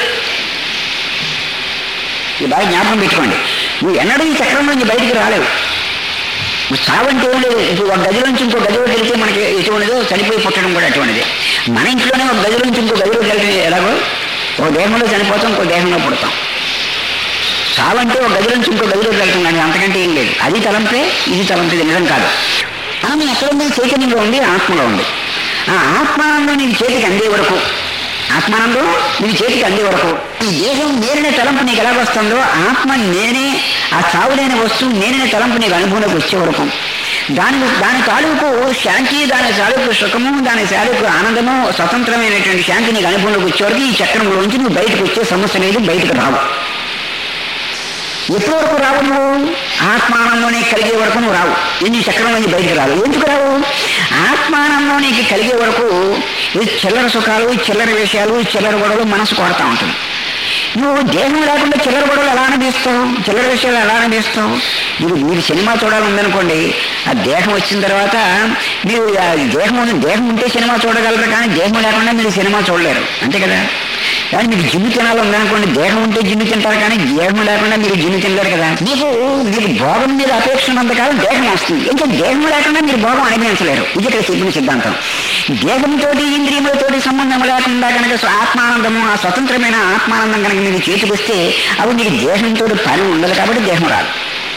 ఇది బాగా జ్ఞాపకం పెట్టుకోండి నువ్వు ఎన్నడూ ఈ చక్రం నుంచి బయటికి రాలేవు నువ్వు చావంటే ఏం లేదు ఇప్పుడు ఒక గదిలోంచి ఇంకో గదిలోకి వెళ్తే మనకి ఎటువంటిదో చనిపోయి పుట్టడం కూడా అటువంటిది మన ఇంట్లోనే ఒక గదిలోంచి ఇంకో గదిలోకి వెళ్తే ఎలాగో ఒక దేహంలో చనిపోతాం ఇంకో దేహంలో పుడతాం చావంటే ఒక గదిలోంచి ఇంకో గదిలోకి వెళ్తాం కానీ అంతకంటే ఏం లేదు అది తలంపే ఇది తలంపే ఇది నిజం కాదు ఆమె ఎక్కడ ఉంది చైతన్యంలో ఉంది ఆత్మలో ఉంది ఆ ఆత్మానందం నీకు చేతికి అందే వరకు ఆత్మానందం నీకు చేతికి అందే వరకు ఈ దేహం నేరనే తలంపు నీకు ఎలాగొస్తుందో ఆత్మ నేనే ఆ చావులేని వస్తువు నేనే తలంపు నీకు అనుభవంలోకి వచ్చే వరకు దాని దాని తాలూకు శాంతి దాని తాలూకు సుఖము దాని తాలూకు ఆనందము స్వతంత్రమైనటువంటి శాంతి నీకు అనుభవంలోకి వచ్చే వరకు ఈ చక్రంలోంచి నువ్వు బయటకు వచ్చే సమస్య లేదు బయటకు రావు ఎప్పటి వరకు రావు నువ్వు ఆత్మానందం నీకు కలిగే వరకు నువ్వు రావు ఎన్ని చక్రం నుంచి బయటకు రావు ఎందుకు రావు ఆత్మానందం నీకు కలిగే వరకు ఈ చిల్లర సుఖాలు ఈ చిల్లర విషయాలు ఈ చిల్లర గొడవలు మనసు కొడతా ఉంటుంది నువ్వు దేహం లేకుండా చిల్లర గొడవలు ఎలా అనిపిస్తావు చిల్లర విషయాలు ఎలా అనిపిస్తావు మీరు మీరు సినిమా చూడాలందనుకోండి ఆ దేహం వచ్చిన తర్వాత మీరు ఆ దేహం ఉంది- దేహం ఉంటే సినిమా చూడగలరు కానీ దేహం లేకుండా మీరు సినిమా చూడలేరు అంతే కదా కానీ మీకు జిన్ను తినాలి ఉందనుకోండి దేహం ఉంటే జిన్ను తింటారు కానీ దేహం లేకుండా మీరు జిన్ను తినలేరు కదా మీకు మీకు భోగం మీద అపేక్ష ఉన్నంతకాలం దేహం వస్తుంది ఇంకా దేహం లేకుండా మీరు భోగం అనుభవించలేరు ఇది ఇక్కడ చెప్పిన సిద్ధాంతం దేహంతో ఇంద్రియములతోటి సంబంధం లేకుండా కనుక స్వ- ఆత్మానందము ఆ స్వతంత్రమైన ఆత్మానందం కనుక మీకు చేతికి వస్తే అప్పుడు మీకు దేహంతో పని ఉండదు కాబట్టి దేహం రాదు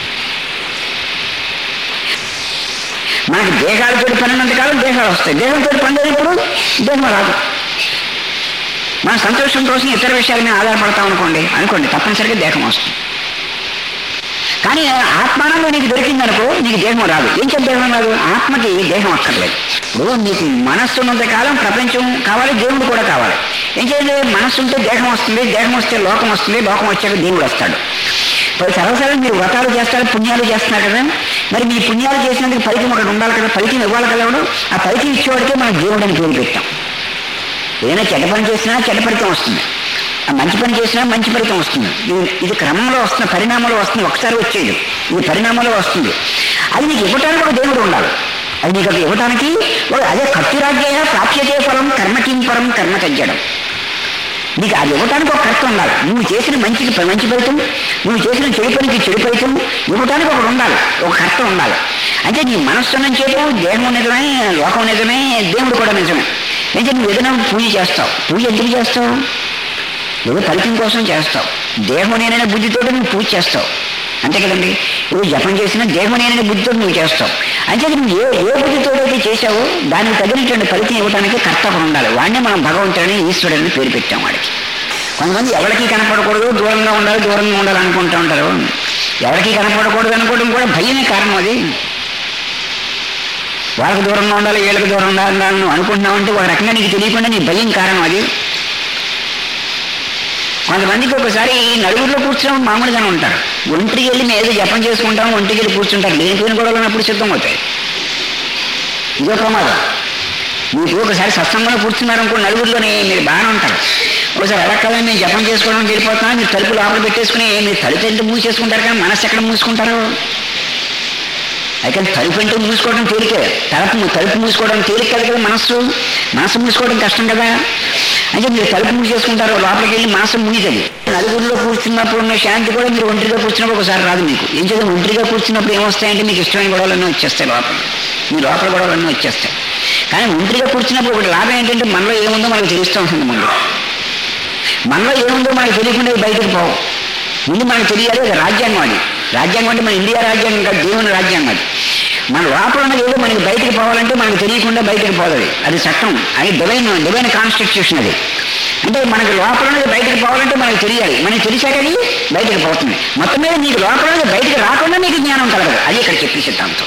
మనకి దేహాలతో పని ఉన్నంతకాలం దేహాలు వస్తాయి దేహంతో పని లేనప్పుడు దేహం రాదు మన సంతోషం కోసం ఇతర విషయాల మీద ఆధారపడతాం అనుకోండి అనుకోండి తప్పనిసరిగా దేహం వస్తుంది కానీ ఆత్మానంలో నీకు దొరికిందనుకో నీకు దేహం రాదు ఏం చెప్పి దేహం రాదు ఆత్మకి దేహం అక్కర్లేదు ఇప్పుడు నీకు మనస్సు ఉన్నంత కాలం ప్రపంచం కావాలి దేవుడు కూడా కావాలి ఏం చేయాలి మనస్సు ఉంటే దేహం వస్తుంది దేహం వస్తే లోకం వస్తుంది లోకం వచ్చాక దేవుడు వస్తాడు ఇప్పుడు సర్వసరం మీరు వ్రతాలు చేస్తారు పుణ్యాలు చేస్తున్నారు కదా మరి మీ పుణ్యాలు చేసినందుకు ఫలితం ఒకటి ఉండాలి కదా ఫలితం ఇవ్వాలి కదా ఎవడు? ఆ ఫలితం ఇచ్చేవాడికే మనం దేవుడు అని పేరు పెట్టాం ఏదైనా చెడ్డ పని చేసినా చెడ్డ ఫలితం వస్తుంది ఆ మంచి పని చేసినా మంచి ఫలితం వస్తుంది ఇది ఇది క్రమంలో వస్తున్న పరిణామంలో వస్తుంది ఒకసారి వచ్చేది ఇది పరిణామంలో వస్తుంది అది నీకు ఇవ్వటానికి ఒక దేవుడు ఉండాలి అది నీకు అది ఇవ్వటానికి ఒక- అదే కర్తిరాజ్య ప్రాప్యతే ఫలం కర్మకిం పరం కర్మ తగ్గడం నీకు అది ఇవ్వటానికి ఒక కర్త ఉండాలి నువ్వు చేసిన మంచికి ప- మంచి ఫలితం నువ్వు చేసిన చెడు పనికి చెడు ఫలితం ఇవ్వటానికి ఒకడు ఉండాలి ఒక కర్త ఉండాలి అంటే నీ మనస్సు చేపు దేహం నిజమే లోకం నిజమే దేవుడు కూడా నిజమే అయితే నువ్వు ఏదైనా పూజ చేస్తావు పూజ ఎందుకు చేస్తావు నువ్వు ఫలితం కోసం చేస్తావు దేహం నేనైనా బుద్ధితో నువ్వు పూజ చేస్తావు అంతే కదండి నువ్వు జపం చేసిన దేహం నేనైనా బుద్ధితో నువ్వు చేస్తావు అంటే నువ్వు ఏ ఏ బుద్ధితో అయితే చేశావో దానికి తగినటువంటి ఫలితం ఇవ్వడానికి కర్త ఒకడు ఉండాలి వాడిని మనం భగవంతుడని ఈశ్వరుడని పేరు పెట్టాం వాడికి కొంతమంది ఎవరికి కనపడకూడదు దూరంగా ఉండాలి దూరంగా ఉండాలి అనుకుంటూ ఉంటారు ఎవరికి కనపడకూడదు అనుకోవడం కూడా భయమే కారణం అది వాళ్ళకి దూరంగా ఉండాలి వీళ్ళకి దూరంగా ఉండాలి నువ్వు అనుకుంటున్నావు అంటే ఒక రకంగా నీకు తెలియకుండా నీ భయం కారణం అది కొంతమందికి ఒకసారి నలుగురిలో కూర్చున్నప్పుడు మామూలుగానే ఉంటారు ఒంటికి వెళ్ళి మేము ఏదో జపం చేసుకుంటాం ఒంటికి వెళ్ళి కూర్చుంటారు లేనిపోయిన గొడవలు ఉన్నప్పుడు సిద్ధం అవుతాయి ఇదో ప్రమాదం మీకు ఒకసారి సత్సంగంలో కూర్చున్నారనుకో నలుగురిలోనే మీరు బాగానే ఉంటారు ఒకసారి ఎలా కదా మేము జపం చేసుకోవడానికి వెళ్ళిపోతున్నాం మీరు తలుపు లోపల పెట్టేసుకుని మీరు తలుపు ఎంత మూసేసుకుంటారు కానీ మనసు ఎక్కడ మూసుకుంటారు అయితే తలుపు అంటే మూసుకోవడం తేలికే తలుపు తలుపు మూసుకోవడం తేలిక కదా కదా మనస్సు మనసు మూసుకోవడం కష్టం కదా అంటే మీరు తలుపు మూసేసుకుంటారు లోపలికి వెళ్ళి మనసు మునిగది నలుగురిలో కూర్చున్నప్పుడు ఉన్న శాంతి కూడా మీరు ఒంటరిగా కూర్చున్నప్పుడు ఒకసారి రాదు మీకు ఏం చేద్దాం ఒంటరిగా కూర్చున్నప్పుడు ఏమొస్తాయంటే మీకు ఇష్టమైన గొడవలన్నీ వచ్చేస్తాయి లోపల మీ లోపల గొడవలన్నీ వచ్చేస్తాయి కానీ ఒంటరిగా కూర్చున్నప్పుడు ఒకటి లాభం ఏంటంటే మనలో ఏముందో మనకు తెలుస్తూ ఉంటుంది ముందు మనలో ఏముందో మనకు తెలియకుండా అవి బయటకు పోవు ముందు మనకు తెలియాలి అది రాజ్యాంగం అది రాజ్యాంగం అంటే మన ఇండియా రాజ్యాంగం కాదు దేవుని రాజ్యాంగం అది మన లోపల ఉన్నది ఏదో మనకి బయటకు పోవాలంటే మనకు తెలియకుండా బయటకు పోదది అది చట్టం అది డివైన్ డివైన్ కాన్స్టిట్యూషన్ అది అంటే మనకి లోపల ఉన్నది బయటకు పోవాలంటే మనకు తెలియాలి మనకి తెలిసాక అది బయటకు పోతుంది మొత్తం మీద నీకు లోపల ఉన్నది బయటకు రాకుండా నీకు జ్ఞానం కలగదు అది ఇక్కడ చెప్పి సిద్ధాంతం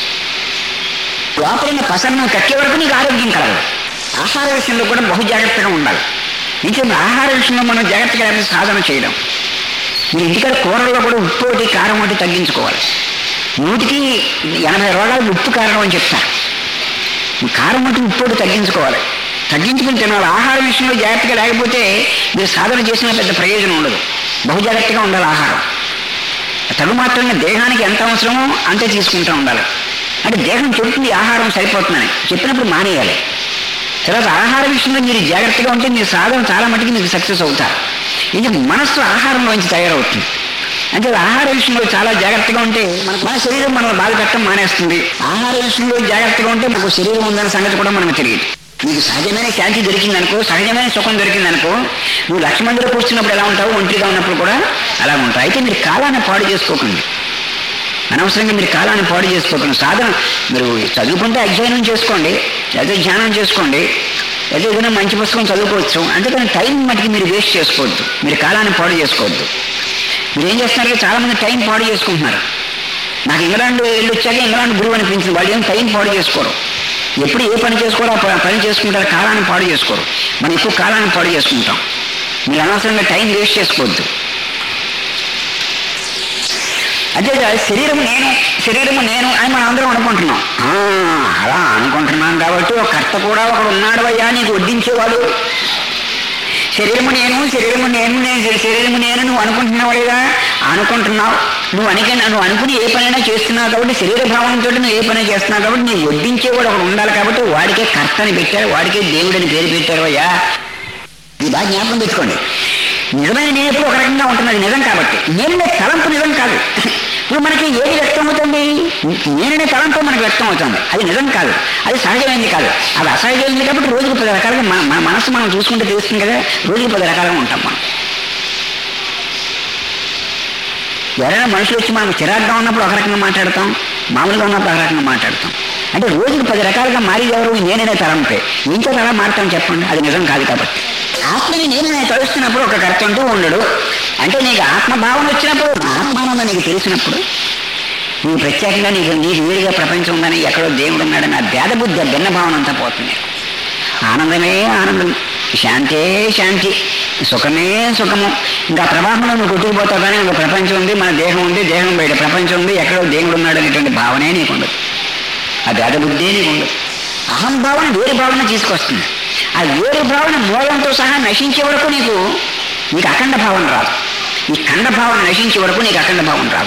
లోపల ఉన్న పసన్నం కక్కే వరకు నీకు ఆరోగ్యం కలగదు ఆహార విషయంలో కూడా బహు జాగ్రత్తగా ఉండాలి ఇంకేంటి ఆహార విషయంలో మనం జాగ్రత్తగా లేకపోతే సాధన చేయడం మీరు ఇంటికాడ కూరల్లో కూడా ఉప్పు ఒకటి కారం ఒకటి తగ్గించుకోవాలి నూటికి ఎనభై రోగాలకు ఉప్పు కారణం అని చెప్తారు ఈ కారం ఒకటి ఉప్పు ఒకటి తగ్గించుకోవాలి తగ్గించుకుని తినాలి ఆహార విషయంలో జాగ్రత్తగా లేకపోతే మీరు సాధన చేసిన పెద్ద ప్రయోజనం ఉండదు బహు జాగ్రత్తగా ఉండాలి ఆహారం తగు మాత్రంగా దేహానికి ఎంత అవసరమో అంతే తీసుకుంటూ ఉండాలి అంటే దేహం చెబుతుంది ఆహారం సరిపోతుందని చెప్పినప్పుడు మానేయాలి తర్వాత ఆహార విషయంలో మీరు జాగ్రత్తగా ఉంటే మీరు సాధన చాలా మటుకు మీకు సక్సెస్ అవుతారు ఇది మనస్సు ఆహారంలోంచి తయారవుతుంది అంటే ఆహార విషయంలో చాలా జాగ్రత్తగా ఉంటే మనకు మన శరీరం మనల్ని బాధ పెట్టడం మానేస్తుంది ఆహార విషయంలో జాగ్రత్తగా ఉంటే మనకు శరీరం ఉందన్న సంగతి కూడా మనకు తెలియదు నీకు సహజమైన శాంతి దొరికిందనుకో సహజమైన సుఖం దొరికిందనుకో నువ్వు లక్ష మందిలో కూర్చున్నప్పుడు ఎలా ఉంటావు ఒంటరిగా ఉన్నప్పుడు కూడా అలా ఉంటావు అయితే మీరు కాలాన్ని పాడు చేసుకోకండి అనవసరంగా మీరు కాలాన్ని పాడు చేసుకోకండి సాధన మీరు చదువుకుంటే అధ్యయనం చేసుకోండి లేదా ధ్యానం చేసుకోండి లేదా ఏదైనా మంచి పుస్తకం చదువుకోవచ్చు అంతేకాని టైం మటుకు మీరు వేస్ట్ చేసుకోవద్దు మీరు కాలాన్ని పాడు చేసుకోవద్దు మీరు ఏం చేస్తున్నారంటే చాలా మంది టైం పాడు చేసుకుంటున్నారు నాకు ఇంగ్లాండ్ వెళ్ళి వచ్చాక ఇంగ్లాండ్ గురువు అనిపించింది వాళ్ళు ఏం టైం పాడు చేసుకోరు ఎప్పుడు ఏ పని చేసుకోరో ఆ ప- పని చేసుకుంటారు కాలాన్ని పాడు చేసుకోరు మనం ఎక్కువ కాలాన్ని పాడు చేసుకుంటాం మీరు అనవసరంగా టైం వేస్ట్ చేసుకోవద్దు అదే కాదు, శరీరం నేను శరీరము నేను అని మనం అందరం అనుకుంటున్నాం ఆ, అలా అనుకుంటున్నాం కాబట్టి ఒక కర్త కూడా ఒకడు ఉన్నాడు అయ్యా నీకు వడ్డించేవాడు శరీరము నేను శరీరము నేను నేను శరీరము నేను నువ్వు అనుకుంటున్నావు లేదా అనుకుంటున్నావు నువ్వు అనిక నువ్వు అనుకుని ఏ పనైనా చేస్తున్నావు కాబట్టి శరీర భావంతో నువ్వు ఏ పని చేస్తున్నావు కాబట్టి నీ వడ్డించేవాడు ఒకడు ఉండాలి కాబట్టి వాడికే కర్తని పెట్టారు వాడికే దేవుడని పేరు పెట్టారు అయ్యా ఇది బాగా జ్ఞాపకం పెట్టుకోండి నిజమైన నేను ఎప్పుడు ఒక రకంగా ఉంటున్నది నిజం కాబట్టి నేనే తలంపు నిజం కాదు ఇప్పుడు మనకి ఏది వ్యక్తం అవుతుంది నేననే తలంపు మనకు వ్యక్తం అవుతుంది అది నిజం కాదు అది సహజమైంది కాదు అది అసహజమైంది కాబట్టి రోజుకు పది రకాలుగా మన మన మనసు మనం చూసుకుంటే తెలుస్తుంది కదా రోజుకు పది రకాలుగా ఉంటాం మనం ఎవరైనా మనుషులు వచ్చి మనం చిరాగ్గా ఉన్నప్పుడు ఒక రకంగా మాట్లాడతాం మామూలుగా ఉన్నప్పుడు ఒక రకంగా మాట్లాడతాం అంటే రోజుకు పది రకాలుగా మారేది ఎవరు నేననే తలంపే ఇంకో అలా మారుతాం చెప్పండి అది నిజం కాదు కాబట్టి ఆత్మని నేను నేను తలుస్తున్నప్పుడు ఒక కర్త అంటూ ఉండడు అంటే నీకు ఆత్మభావన వచ్చినప్పుడు ఆత్మానందం నీకు తెలిసినప్పుడు నీకు ప్రత్యేకంగా నీకు నీకు వీడిగా ప్రపంచం ఉందని ఎక్కడో దేవుడు ఉన్నాడని ఆ భేద బుద్ధి ఆ భిన్న భావన అంతా పోతుంది ఆనందమే ఆనందం శాంతే శాంతి సుఖమే సుఖము ఇంకా ప్రవాహంలో నువ్వు కొట్టుకుపోతావు కానీ ఇంకా ప్రపంచం ఉంది మన దేహం ఉంది దేహం బయట ప్రపంచం ఉంది ఎక్కడో దేవుడు ఉన్నాడు అనేటువంటి భావనే నీకు ఉండదు ఆ భేద బుద్ధే నీకు ఉండదు అహంభావన వేరు భావన తీసుకొస్తుంది ఆ వేరు భావన మూలంతో సహా నశించే వరకు నీకు నీకు అఖండ భావన రాదు ఈ ఖండ భావన నశించే వరకు నీకు అఖండ భావన రాదు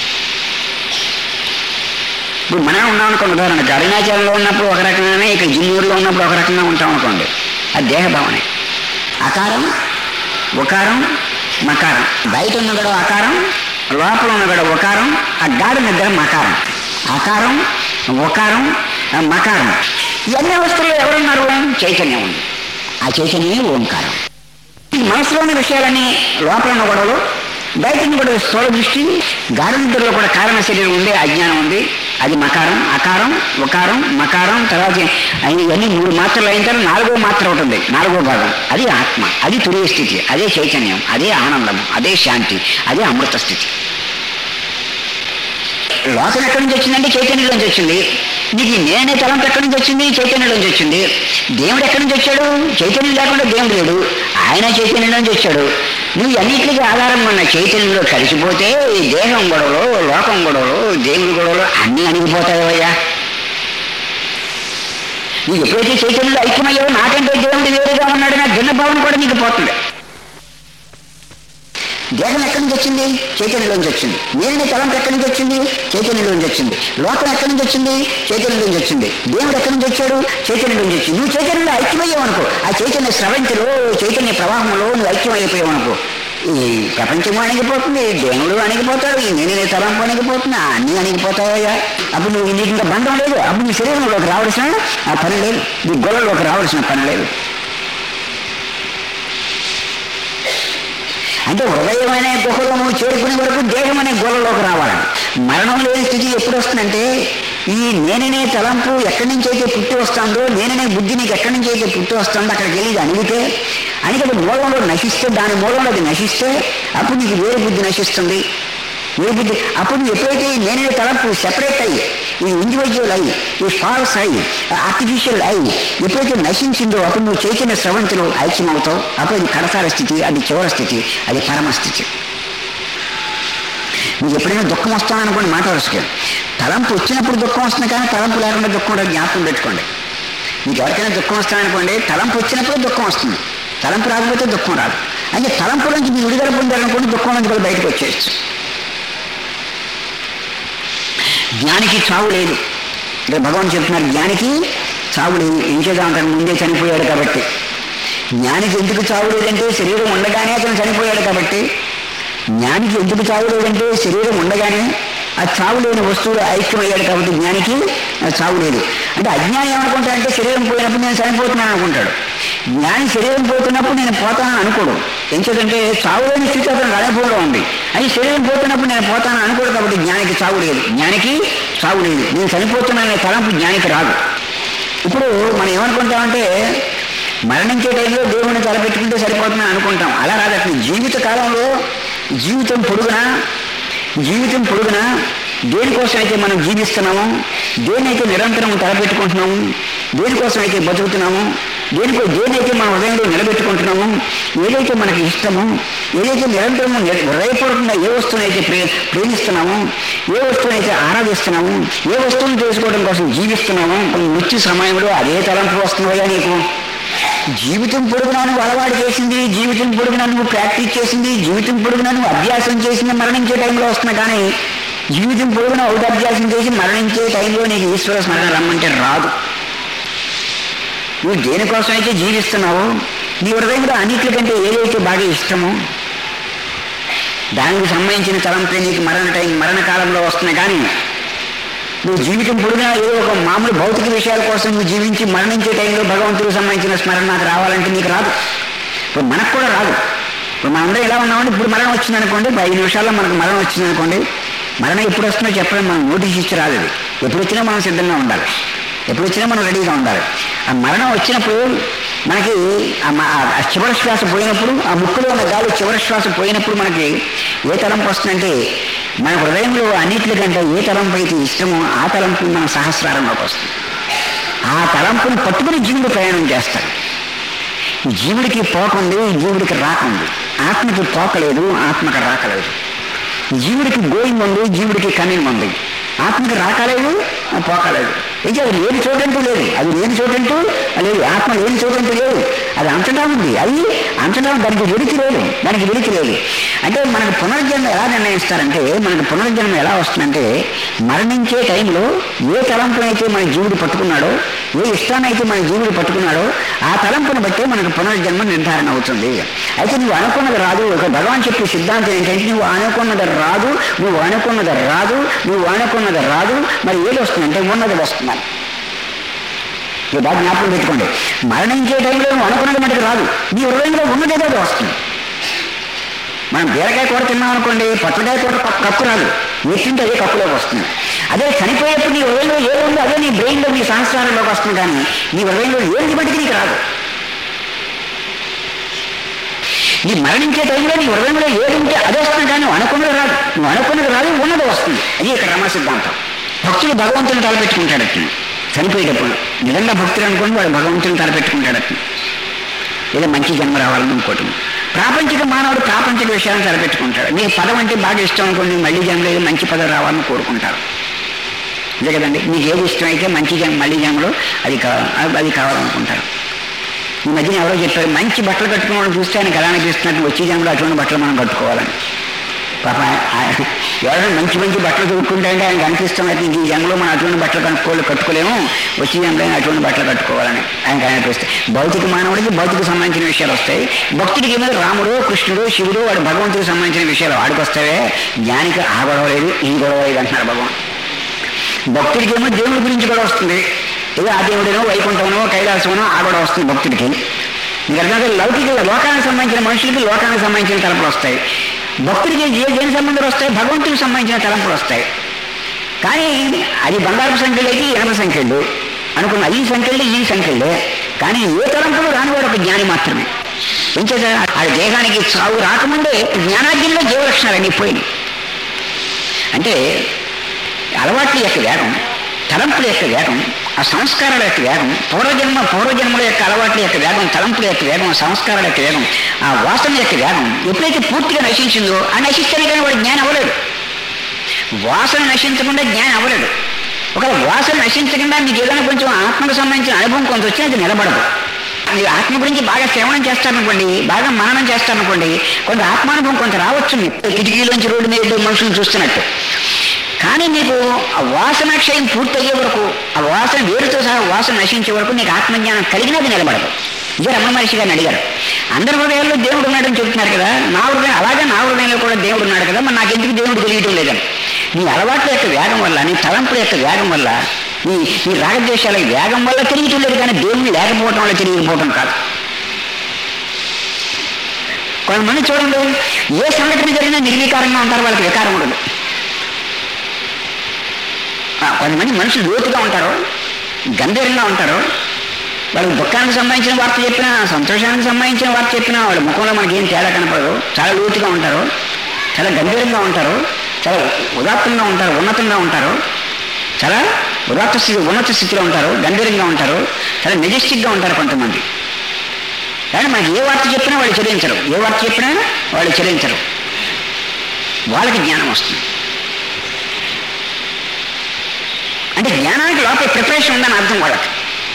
ఇప్పుడు మనం ఉన్నాం అనుకోండి ఉదాహరణకు అరుణాచలంలో ఉన్నప్పుడు ఒక రకంగానే ఇక్కడ జిన్నూరులో ఉన్నప్పుడు ఒక రకంగా ఉంటాం అనుకోండి అది దేహ భావనే అకారం ఉకారం మకారం బయట ఉన్న గడ అకారం లోపల ఉన్న గడ ఉకారం ఆ గాడి నిద్ర మకారం అకారం ఉకారం ఆ మకారం ఇవన్నీ అవస్థల్లో ఎవరున్నారు చైతన్యం ఉంది ఆ చైతన్యమే ఓంకారం ఈ మనసులోని విషయాలన్నీ లోపల ఉన్న గొడవలు బయట ఉన్న గొడవ స్థూల దృష్టి గాఢ నిద్రలో కూడా కారణ శరీరం ఉంది అజ్ఞానం ఉంది అది మకారం అకారం ఉకారం మకారం తర్వాత అయి- ఇవన్నీ మూడు మాత్రలు అయిన తర్వాత నాలుగో మాత్ర ఉంటుంది నాలుగో భాగం అది ఆత్మ అది తురియ స్థితి అదే చైతన్యం అదే ఆనందం అదే శాంతి అదే అమృత స్థితి లోకం ఎక్కడి నుంచి వచ్చిందంటే చైతన్యంలోంచి వచ్చింది నీకు ఈ నేనే తలంపు ఎక్కడి నుంచి వచ్చింది చైతన్యంలోంచి వచ్చింది దేవుడు ఎక్కడి నుంచి వచ్చాడు చైతన్యం లేకుండా దేవుడు లేడు ఆయన చైతన్యంలోంచి వచ్చాడు నువ్వు అన్నింటికి ఆధారంగా ఉన్న చైతన్యంలో కలిసిపోతే ఈ దేహం గొడవలు లోకం గొడవలు దేవుడి గొడవలు అన్నీ అణిగిపోతాయో నీకు ఎప్పుడైతే చైతన్యంలో ఐక్యమయ్యావో నాకంటే దేవుడు వేరుగా ఉన్నాడు నా భిన్న భావన కూడా నీకు పోతుంది దేహం ఎక్కడి నుంచి వచ్చింది చైతన్యంలోంచి వచ్చింది నేను తలంపు ఎక్కడి నుంచి వచ్చింది చైతన్యంలోంచి వచ్చింది లోకం ఎక్కడి నుంచి వచ్చింది చైతన్యంలోంచి వచ్చింది దేవుడు ఎక్కడి నుంచి వచ్చాడు చైతన్యంలోంచి వచ్చింది నువ్వు చైతన్యంలో ఐక్యమయ్యావు అనుకో ఆ చైతన్య స్రవంతిలో చైతన్య ప్రవాహంలో నువ్వు ఐక్యమైపోయావు అనుకో ఈ ప్రపంచము అణిగిపోతుంది దేవుడు అణిగిపోతాడు ఈ నేను తలంపు అణిగిపోతుంది అన్నీ అణిగిపోతాయా అప్పుడు నువ్వు నీకు ఇంకా బంధం లేదు అప్పుడు నీ శరీరంలోకి రావాల్సిన ఆ పని లేదు నీ గొల్లలోకి రావాల్సిన పని లేదు అంటే హృదయం అనే గుహలో నువ్వు చేరుకునే వరకు దేహం అనే గుహలోకి రావాలి మరణం లేని స్థితి ఎప్పుడు వస్తుందంటే ఈ నేననే తలంపు ఎక్కడి నుంచి అయితే పుట్టి వస్తుందో నేననే బుద్ధి నీకు ఎక్కడి నుంచి అయితే పుట్టి వస్తుందో అక్కడికి వెళ్ళి ఇది అణిగితే అణిగది మూలంలో నశిస్తే దాని మూలంలో అది నశిస్తే అప్పుడు నీకు వేరే బుద్ధి నశిస్తుంది వేరే బుద్ధి అప్పుడు నువ్వు ఎప్పుడైతే ఈ నేననే తలంపు సెపరేట్ అయ్యి ఈ ఇండివిజువల్ అయ్యి ఈ ఫాల్స్ అయ్యి ఆర్టిఫిషియల్ అయ్యి ఎప్పుడైతే నశించిందో అప్పుడు నువ్వు చైతన్య స్రవంతిలో ఐక్యమవుతావు అప్పుడు అది కడసార స్థితి అది చివరి స్థితి అది పరమ స్థితి మీకు ఎప్పుడైనా దుఃఖం వస్తాననుకోండి మాట వరుసగా తలంపు వచ్చినప్పుడు దుఃఖం వస్తుంది కానీ తలంపు లేకుండా దుఃఖం ఉండదు జ్ఞాపకం పెట్టుకోండి మీకు ఎవరికైనా దుఃఖం వస్తాననుకోండి తలంపు వచ్చినప్పుడు దుఃఖం వస్తుంది తలంపు రాకపోతే దుఃఖం రాదు అంటే తలంపు నుంచి మీరు విడుదల పొందారనుకోండి దుఃఖం నుంచి కూడా బయటకు వచ్చేయచ్చు జ్ఞానికి చావు లేదు ఇక్కడ భగవాన్ చెప్తున్నారు జ్ఞానికి చావు లేదు ఏం చేద్దాం అంతకు ముందే చనిపోయాడు కాబట్టి జ్ఞానికి ఎందుకు చావు లేదంటే శరీరం ఉండగానే అతను చనిపోయాడు కాబట్టి జ్ఞానికి ఎందుకు చావు లేదంటే శరీరం ఉండగానే ఆ చావు లేని వస్తువులు ఐక్యమయ్యాడు కాబట్టి జ్ఞానికి ఆ చావు లేదు అంటే అజ్ఞాని ఏమనుకుంటాడంటే శరీరం పోయినప్పుడు నేను చనిపోతున్నాను అనుకుంటాడు జ్ఞాని శరీరం పోతున్నప్పుడు నేను పోతానని అనుకోడు ఎందుకంటే చావు లేని స్థితి అతను అనుభవంలో ఉంది అది శరీరం పోతున్నప్పుడు నేను పోతానని అనుకోడు కాబట్టి జ్ఞానికి చావు లేదు జ్ఞానికి చావు లేదు నేను చనిపోతున్నాననే తలంపు జ్ఞానికి రాదు ఇప్పుడు మనం ఏమనుకుంటామంటే మరణించే టైంలో దేవుడిని తలపెట్టుకుంటే సరిపోతుందని అనుకుంటాం అలా రాదు అసలు జీవిత కాలంలో జీవితం పొడుగునా జీవితం పొడుగునా దేనికోసం అయితే మనం జీవిస్తున్నామో దేనైతే నిరంతరం తలపెట్టుకుంటున్నాము దేనికోసం అయితే బతుకుతున్నాము దేనికో దేనైతే మన హృదయంలో నిలబెట్టుకుంటున్నాము ఏదైతే మనకి ఇష్టమో ఏదైతే నిరంతరం నిర- హృదయపూర్వకంగా ఏ వస్తువునైతే ప్రే ప్రేమిస్తున్నామో ఏ వస్తువునైతే ఆరాధిస్తున్నాము ఏ వస్తువును తెలుసుకోవడం కోసం జీవిస్తున్నామో మృత్యు సమయంలో అదే తలంపు వస్తున్నాయా నీకు జీవితం పొడుగునా నువ్వు అలవాటు చేసింది జీవితం పొడుగునా నువ్వు ప్రాక్టీస్ చేసింది జీవితం పొడుగునా నువ్వు అభ్యాసం చేసింది మరణించే టైంలో వస్తున్నా కానీ జీవితం పొడుగునా ఒకటి అభ్యాసం చేసి మరణించే టైంలో నీకు ఈశ్వర స్మరణ రమ్మంటే రాదు నువ్వు దేనికోసం అయితే జీవిస్తున్నావో నీ హృదయంలో అన్నిటికంటే ఏదైతే బాగా ఇష్టమో దానికి సంబంధించిన తలంపే నీకు మరణ టైం మరణ కాలంలో వస్తున్నాయి కానీ నువ్వు జీవితం పొడిగినా ఏదో ఒక మామూలు భౌతిక విషయాల కోసం నువ్వు జీవించి మరణించే టైంలో భగవంతుడికి సంబంధించిన స్మరణ నాకు రావాలంటే నీకు రాదు ఇప్పుడు మనకు కూడా రాదు ఇప్పుడు మనందరం ఎలా ఉన్నామంటే ఇప్పుడు మరణం వచ్చింది అనుకోండి ఇప్పుడు ఐదు నిమిషాల్లో మనకు మరణం వచ్చింది అనుకోండి మరణం ఎప్పుడు వస్తుందో చెప్పడం మనం నోటీస్ ఇచ్చి రాదు అది ఎప్పుడు వచ్చినా మనం సిద్ధంగా ఉండాలి ఎప్పుడు వచ్చినా మనం రెడీగా ఉండాలి ఆ మరణం వచ్చినప్పుడు మనకి ఆ మ- ఆ చివరి శ్వాస పోయినప్పుడు ఆ ముక్కులో ఉన్న గాలి చివరి శ్వాస పోయినప్పుడు మనకి ఏ తలంపు వస్తుందంటే మన హృదయంలో అన్నిటికంటే ఏ తలంపు అయితే ఇష్టమో ఆ తలంపు మన సహస్రారంలోకి వస్తుంది ఆ తలంపుని పట్టుకుని జీవుడు ప్రయాణం చేస్తాడు జీవుడికి పోకుంది జీవుడికి రాకుంది ఆత్మకి పోకలేదు ఆత్మకి రాకలేదు జీవుడికి గోయింగ్ ఉంది జీవుడికి కమింగ్ ఉంది ఆత్మకి రాకలేదు పోకలేదు అయితే అది లేని చోటంటూ లేదు అది లేని చోటంటూ లేదు ఆత్మ లేని చోటంటూ లేదు అది అంతటా ఉంది అది అంతటా దానికి వెలికి లేదు దానికి వెలికి లేదు అంటే మనకు పునర్జన్మ ఎలా నిర్ణయిస్తారంటే మనకు పునర్జన్మ ఎలా వస్తుందంటే మరణించే టైంలో ఏ తలంపునైతే మన జీవుడు పట్టుకున్నాడో ఏ ఇష్టాన్నైతే మన జీవుడు పట్టుకున్నాడో ఆ తలంపును బట్టే మనకు పునర్జన్మ నిర్ధారణ అవుతుంది అయితే నువ్వు అనుకున్నది రాదు ఒక భగవాన్ చెప్పే సిద్ధాంతం ఏంటంటే నువ్వు అనుకున్నది రాదు నువ్వు అనుకున్నది రాదు నువ్వు అనుకున్నది రాదు మరి ఏది వస్తుందంటే ఉన్నది వస్తుందని ఇది బాగా జ్ఞాపకం పెట్టుకోండి మరణించే టైంలో నువ్వు అనుకున్నది మటుకు రాదు నీ హృదయంలో ఉన్నది ఏదో అది వస్తుంది మనం బీరకాయ కూర తిన్నాం అనుకోండి పచ్చడికాయ కూర కక్కు రాదు ఎత్తుంటే అదే కప్పులోకి వస్తుంది అదే చనిపోయేప్పుడు నీ హృదయంలో ఏముందో అదే నీ బ్రెయిన్లో నీ సంస్కారంలోకి వస్తుంది కానీ నీ హృదయంలో ఏది బట్టి నీకు రాదు నీ మరణించే టైంలో నీ హృదయంలో ఏది ఉంటే అదే వస్తుంది కానీ నువ్వు అనుకున్నది రాదు నువ్వు అనుకున్నది రాదు ఉన్నది వస్తుంది అది ఇక్కడ రమ సిద్ధాంతం భక్తుడు భగవంతుని తలపెట్టుకుంటాడట చనిపోయేటప్పుడు నిజంగా భక్తుడు అనుకోండి వాడు భగవంతుని తలపెట్టుకుంటాడట ఏదో మంచి జన్మ రావాలని ఇంకోటి ప్రాపంచిక మానవుడు ప్రాపంచిక విషయాలను తలపెట్టుకుంటాడు నీకు పదం అంటే బాగా ఇష్టం అనుకోండి మళ్ళీ జన్మలో ఏదో మంచి పదం రావాలని కోరుకుంటారు ఇదే కదండి మీకు ఏది ఇష్టమైతే మంచి జన్మ మళ్ళీ జన్మలో అది కావాలి అది కావాలనుకుంటారు ఈ మధ్యన ఎవరో చెప్పారు మంచి బట్టలు కట్టుకున్న చూస్తే ఆయనకి ఎలా అనిపిస్తున్నట్టు వచ్చే జన్మలో అటువంటి బట్టలు మనం కట్టుకోవాలని పాప ఆయన- ఎవరైనా మంచి మంచి బట్టలు కొనుక్కుంటే అంటే ఆయనకు అనిపిస్తున్నట్టు ఇంక ఈ జన్మలో మనం అటువంటి బట్టలు కనుక్కోవాలి కట్టుకోలేము వచ్చే జన్మలో ఆయన అటువంటి బట్టలు కట్టుకోవాలని ఆయనకు అనిపిస్తాయి భౌతిక మానవుడికి భౌతిక సంబంధించిన విషయాలు వస్తాయి భక్తుడికి ఏమో రాముడు కృష్ణుడు శివుడు వాడు భగవంతుడికి సంబంధించిన విషయాలు వాడికి వస్తావే జ్ఞానికి ఆ గొడవ లేదు ఈ గొడవ లేదు అంటున్నారు భగవాన్ భక్తుడికి ఏమో దేవుడి గురించి కూడా వస్తుంది ఏదో ఆ దేవుడేనో వైకుంఠమనో కైలాసమనో ఆ కూడా వస్తుంది భక్తుడికి మీకు అర్థం లౌకిక లోకానికి సంబంధించిన మనుషులకి లోకానికి సంబంధించిన తలంపులు వస్తాయి భక్తుడికి ఏ దేని సంబంధాలు వస్తాయి భగవంతుడికి సంబంధించిన తలంపులు వస్తాయి కానీ అది బంగారపు సంఖ్యలకి ఎనభై సంఖ్యలు అనుకున్న ఈ సంఖ్యలు ఈ సంఖ్యలే కానీ ఏ తలంపులు రానివాడు ఒక జ్ఞాని మాత్రమే ఏం చేశారు ఆ దేహానికి చావు రాకముందే జ్ఞానాగ్నిలో జీవలక్షణాలన్నీ పోయినాయి అంటే అలవాట్ల యొక్క వేగం తలంపుల యొక్క వేగం ఆ సంస్కారాల యొక్క వేగం పూర్వజన్మ పూర్వజన్మల యొక్క అలవాట్ల యొక్క వేగం తలంపుల యొక్క వేగం సంస్కారాల యొక్క వేగం ఆ వాసన యొక్క వేగం ఎప్పుడైతే పూర్తిగా నశించిందో ఆ నశిస్తేనే కానీ వాడు జ్ఞానం అవ్వలేడు వాసన నశించకుండా జ్ఞానం అవ్వలేడు ఒకవేళ వాసన నశించకుండా నీకు ఏదైనా కొంచెం ఆత్మకు సంబంధించిన అనుభవం కొంత వచ్చినా అది నిలబడదు మీరు ఆత్మ గురించి బాగా శ్రవణం చేస్తారనుకోండి బాగా మననం చేస్తారనుకోండి కొంత ఆత్మానుభవం కొంత రావచ్చు మీకు కిటికీలోంచి రోడ్డు మీద మనుషులను చూస్తున్నట్టు కానీ నీకు ఆ వాసన క్షయం పూర్తయ్యే వరకు ఆ వాసన వేరుతో సహా వాసన నశించే వరకు నీకు ఆత్మజ్ఞానం కలిగినది నిలబడదు ఇదే రమణ మహర్షి గారిని అడిగారు అందరి హృదయాల్లో దేవుడు ఉన్నాడని చెప్తున్నారు కదా నా హృదయం అలాగే నా హృదయంలో కూడా దేవుడు ఉన్నాడు కదా మరి నాకెందుకు దేవుడు తెలియటం లేదని నీ అలవాట్ల యొక్క వేగం వల్ల నీ తలంపుల యొక్క వేగం వల్ల నీ నీ రాగద్వేషాల వేగం వల్ల తెలియటం లేదు కానీ దేవుడు లేకపోవటం వల్ల తెలియకపోవటం కాదు కొంతమంది చూడండి ఏ సంఘటన జరిగినా నిర్వీకారంగా ఉంటారు వాళ్ళకి వికారం ఉండదు ఆ, కొంతమంది మనుషులు లోతుగా ఉంటారు గంభీరంగా ఉంటారు వాళ్ళకి దుఃఖానికి సంబంధించిన వార్త చెప్పినా సంతోషానికి సంబంధించిన వార్త చెప్పినా వాళ్ళ ముఖంలో మనకి ఏం తేడా కనపడదు చాలా లోతుగా ఉంటారు చాలా గంభీరంగా ఉంటారు చాలా ఉదాత్తంగా ఉంటారు ఉన్నతంగా ఉంటారు చాలా ఉదాత్త స్థితి ఉన్నత స్థితిలో ఉంటారు గంభీరంగా ఉంటారు చాలా మెజెస్టిక్గా ఉంటారు కొంతమంది కానీ మనకి ఏ వార్త చెప్పినా వాళ్ళు చెల్లించరు ఏ వార్త చెప్పినా వాళ్ళు చెల్లించరు వాళ్ళకి జ్ఞానం వస్తుంది అంటే జ్ఞానానికి లోపల ప్రిపరేషన్ ఉందని అర్థం వాళ్ళకి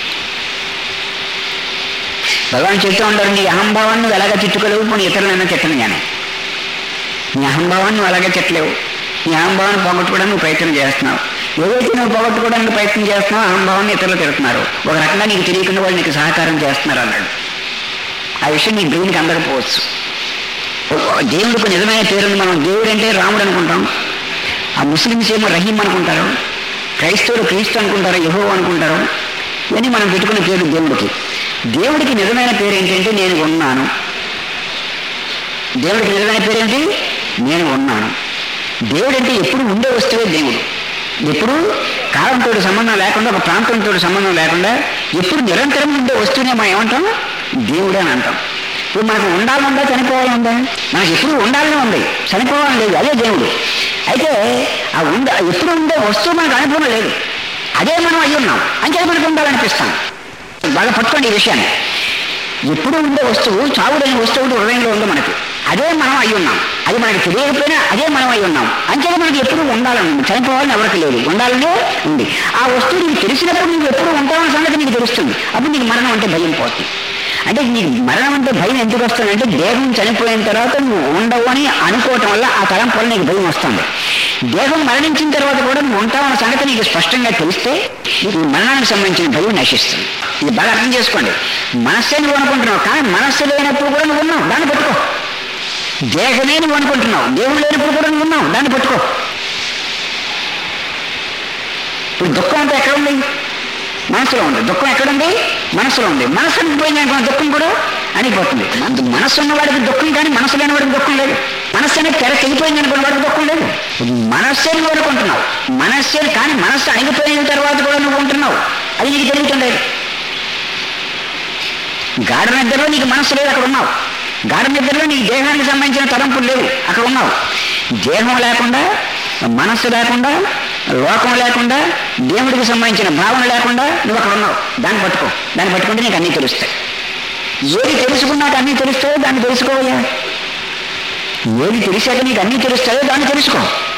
భగవాన్ చెప్తూ ఉంటారు నీ అహంభావాన్ని నువ్వు ఎలాగ తిట్టుకోలేవు పోనీ ఇతరులైనా తిట్టను కానీ నీ అహంభావాన్ని నువ్వు అలాగే తిట్టలేవు నీ అహంభావాన్ని పోగొట్టుకోవడానికి నువ్వు ప్రయత్నం చేస్తున్నావు ఏదైతే నువ్వు పోగొట్టుకోవడానికి ప్రయత్నం చేస్తున్నావు అహంభావాన్ని ఇతరులు తిడుతున్నారు ఒక రకంగా నీకు తెలియకుండా వాళ్ళు నీకు సహకారం చేస్తున్నారు అన్నాడు ఆ విషయం నీ బ్రెయిన్కి అందకపోవచ్చు దేవుడికి నిజమైన పేరుంది మనం దేవుడు అంటే రాముడు అనుకుంటాం ఆ ముస్లిమ్స్ ఏమో రహీం అనుకుంటారు క్రైస్తవులు క్రీస్తు అనుకుంటారు యహో అనుకుంటారు ఇవన్నీ మనం పెట్టుకునే పేరు దేవుడికి దేవుడికి నిజమైన పేరు ఏంటంటే నేను ఉన్నాను దేవుడికి నిజమైన పేరు ఏంటి నేను ఉన్నాను దేవుడు అంటే ఎప్పుడు ఉండే వస్తువే దేవుడు ఎప్పుడు కాలంతో సంబంధం లేకుండా ఒక ప్రాంతంతో సంబంధం లేకుండా ఎప్పుడు నిరంతరం ఉండే వస్తువునే మనం ఏమంటాం దేవుడే అని అంటాం ఇప్పుడు మనకు ఉండాలందా చనిపోవాలందా మనకి ఎప్పుడు ఉండాలని ఉంది చనిపోవాలని లేదు అదే దేవుడు అయితే ఆ ఉండ ఎప్పుడు ఉండే వస్తువు మనకు అనుభవం లేదు అదే మనం అయ్యి ఉన్నాం అంతే మనకు ఉండాలనిపిస్తాం బాగా పట్టుకోండి ఈ విషయాన్ని ఎప్పుడు ఉండే వస్తువు చావుడైన వస్తువు హృదయంలో ఉంది మనకి అదే మనం అయి ఉన్నాం అది మనకి తెలియకపోయినా అదే మనం అయి ఉన్నాం అంతేగా మనకి ఎప్పుడు ఉండాలని ఉంది చనిపోవాలని ఎవరికి లేదు ఉండాలనే ఉంది ఆ వస్తువు నీకు తెలిసినప్పుడు నువ్వు ఎప్పుడు ఉంటావన్న సంగతి నీకు తెలుస్తుంది అప్పుడు నీకు మరణం అంటే భయం పోతుంది అంటే నీకు మరణం అంటే భయం ఎందుకు వస్తుందంటే దేహం చనిపోయిన తర్వాత నువ్వు ఉండవు అని అనుకోవటం వల్ల ఆ తలంపు వల్ల నీకు భయం వస్తుంది దేహం మరణించిన తర్వాత కూడా నువ్వు ఉంటావన్న సంగతి నీకు స్పష్టంగా తెలిస్తే నీకు ఈ మరణానికి సంబంధించిన భయం నశిస్తుంది ఇది బాగా అర్థం చేసుకోండి మనస్సే నువ్వు అనుకుంటున్నావు కానీ మనస్సు లేనప్పుడు కూడా నువ్వు ఉన్నావు దాన్ని పట్టుకో దేహమే నువ్వు అనుకుంటున్నావు దేవుడు లేనప్పుడు కూడా నువ్వు ఉన్నావు దాన్ని పట్టుకో ఇప్పుడు దుఃఖం అంతా ఎక్కడ ఉంది మనసులో ఉంది దుఃఖం ఎక్కడుంది మనసులో ఉంది మనసు పోయింది అనుకున్న దుఃఖం కూడా అనిపోతుంది మనసు ఉన్నవాడికి దుఃఖం కానీ మనసు లేని వాడికి దుఃఖం లేదు మనస్సు అనేది తెర తెగిపోయింది అనుకున్న వాడికి దుఃఖం లేదు మనస్సే నువ్వు అనుకుంటున్నావు మనస్సే కానీ మనస్సు అణిగిపోయిన తర్వాత కూడా నువ్వు ఉంటున్నావు అది నీకు తెలియటం గాఢ నిద్రలో నీకు మనస్సు లేదు అక్కడ ఉన్నావు గాఢ నిద్రలో నీకు దేహానికి సంబంధించిన తలంపులు లేవు అక్కడ ఉన్నావు దేహం లేకుండా మనస్సు లేకుండా లోకం లేకుండా దేవుడికి సంబంధించిన భావన లేకుండా నువ్వు అక్కడ ఉన్నావు దాన్ని పట్టుకో దాన్ని పట్టుకుంటే నీకు అన్నీ తెలుస్తాయి ఏది తెలుసుకున్నాక అన్నీ తెలుస్తాయో దాన్ని తెలుసుకోవయ్యా ఏది తెలిసాక నీకు అన్నీ తెలుస్తాయో దాన్ని తెలుసుకో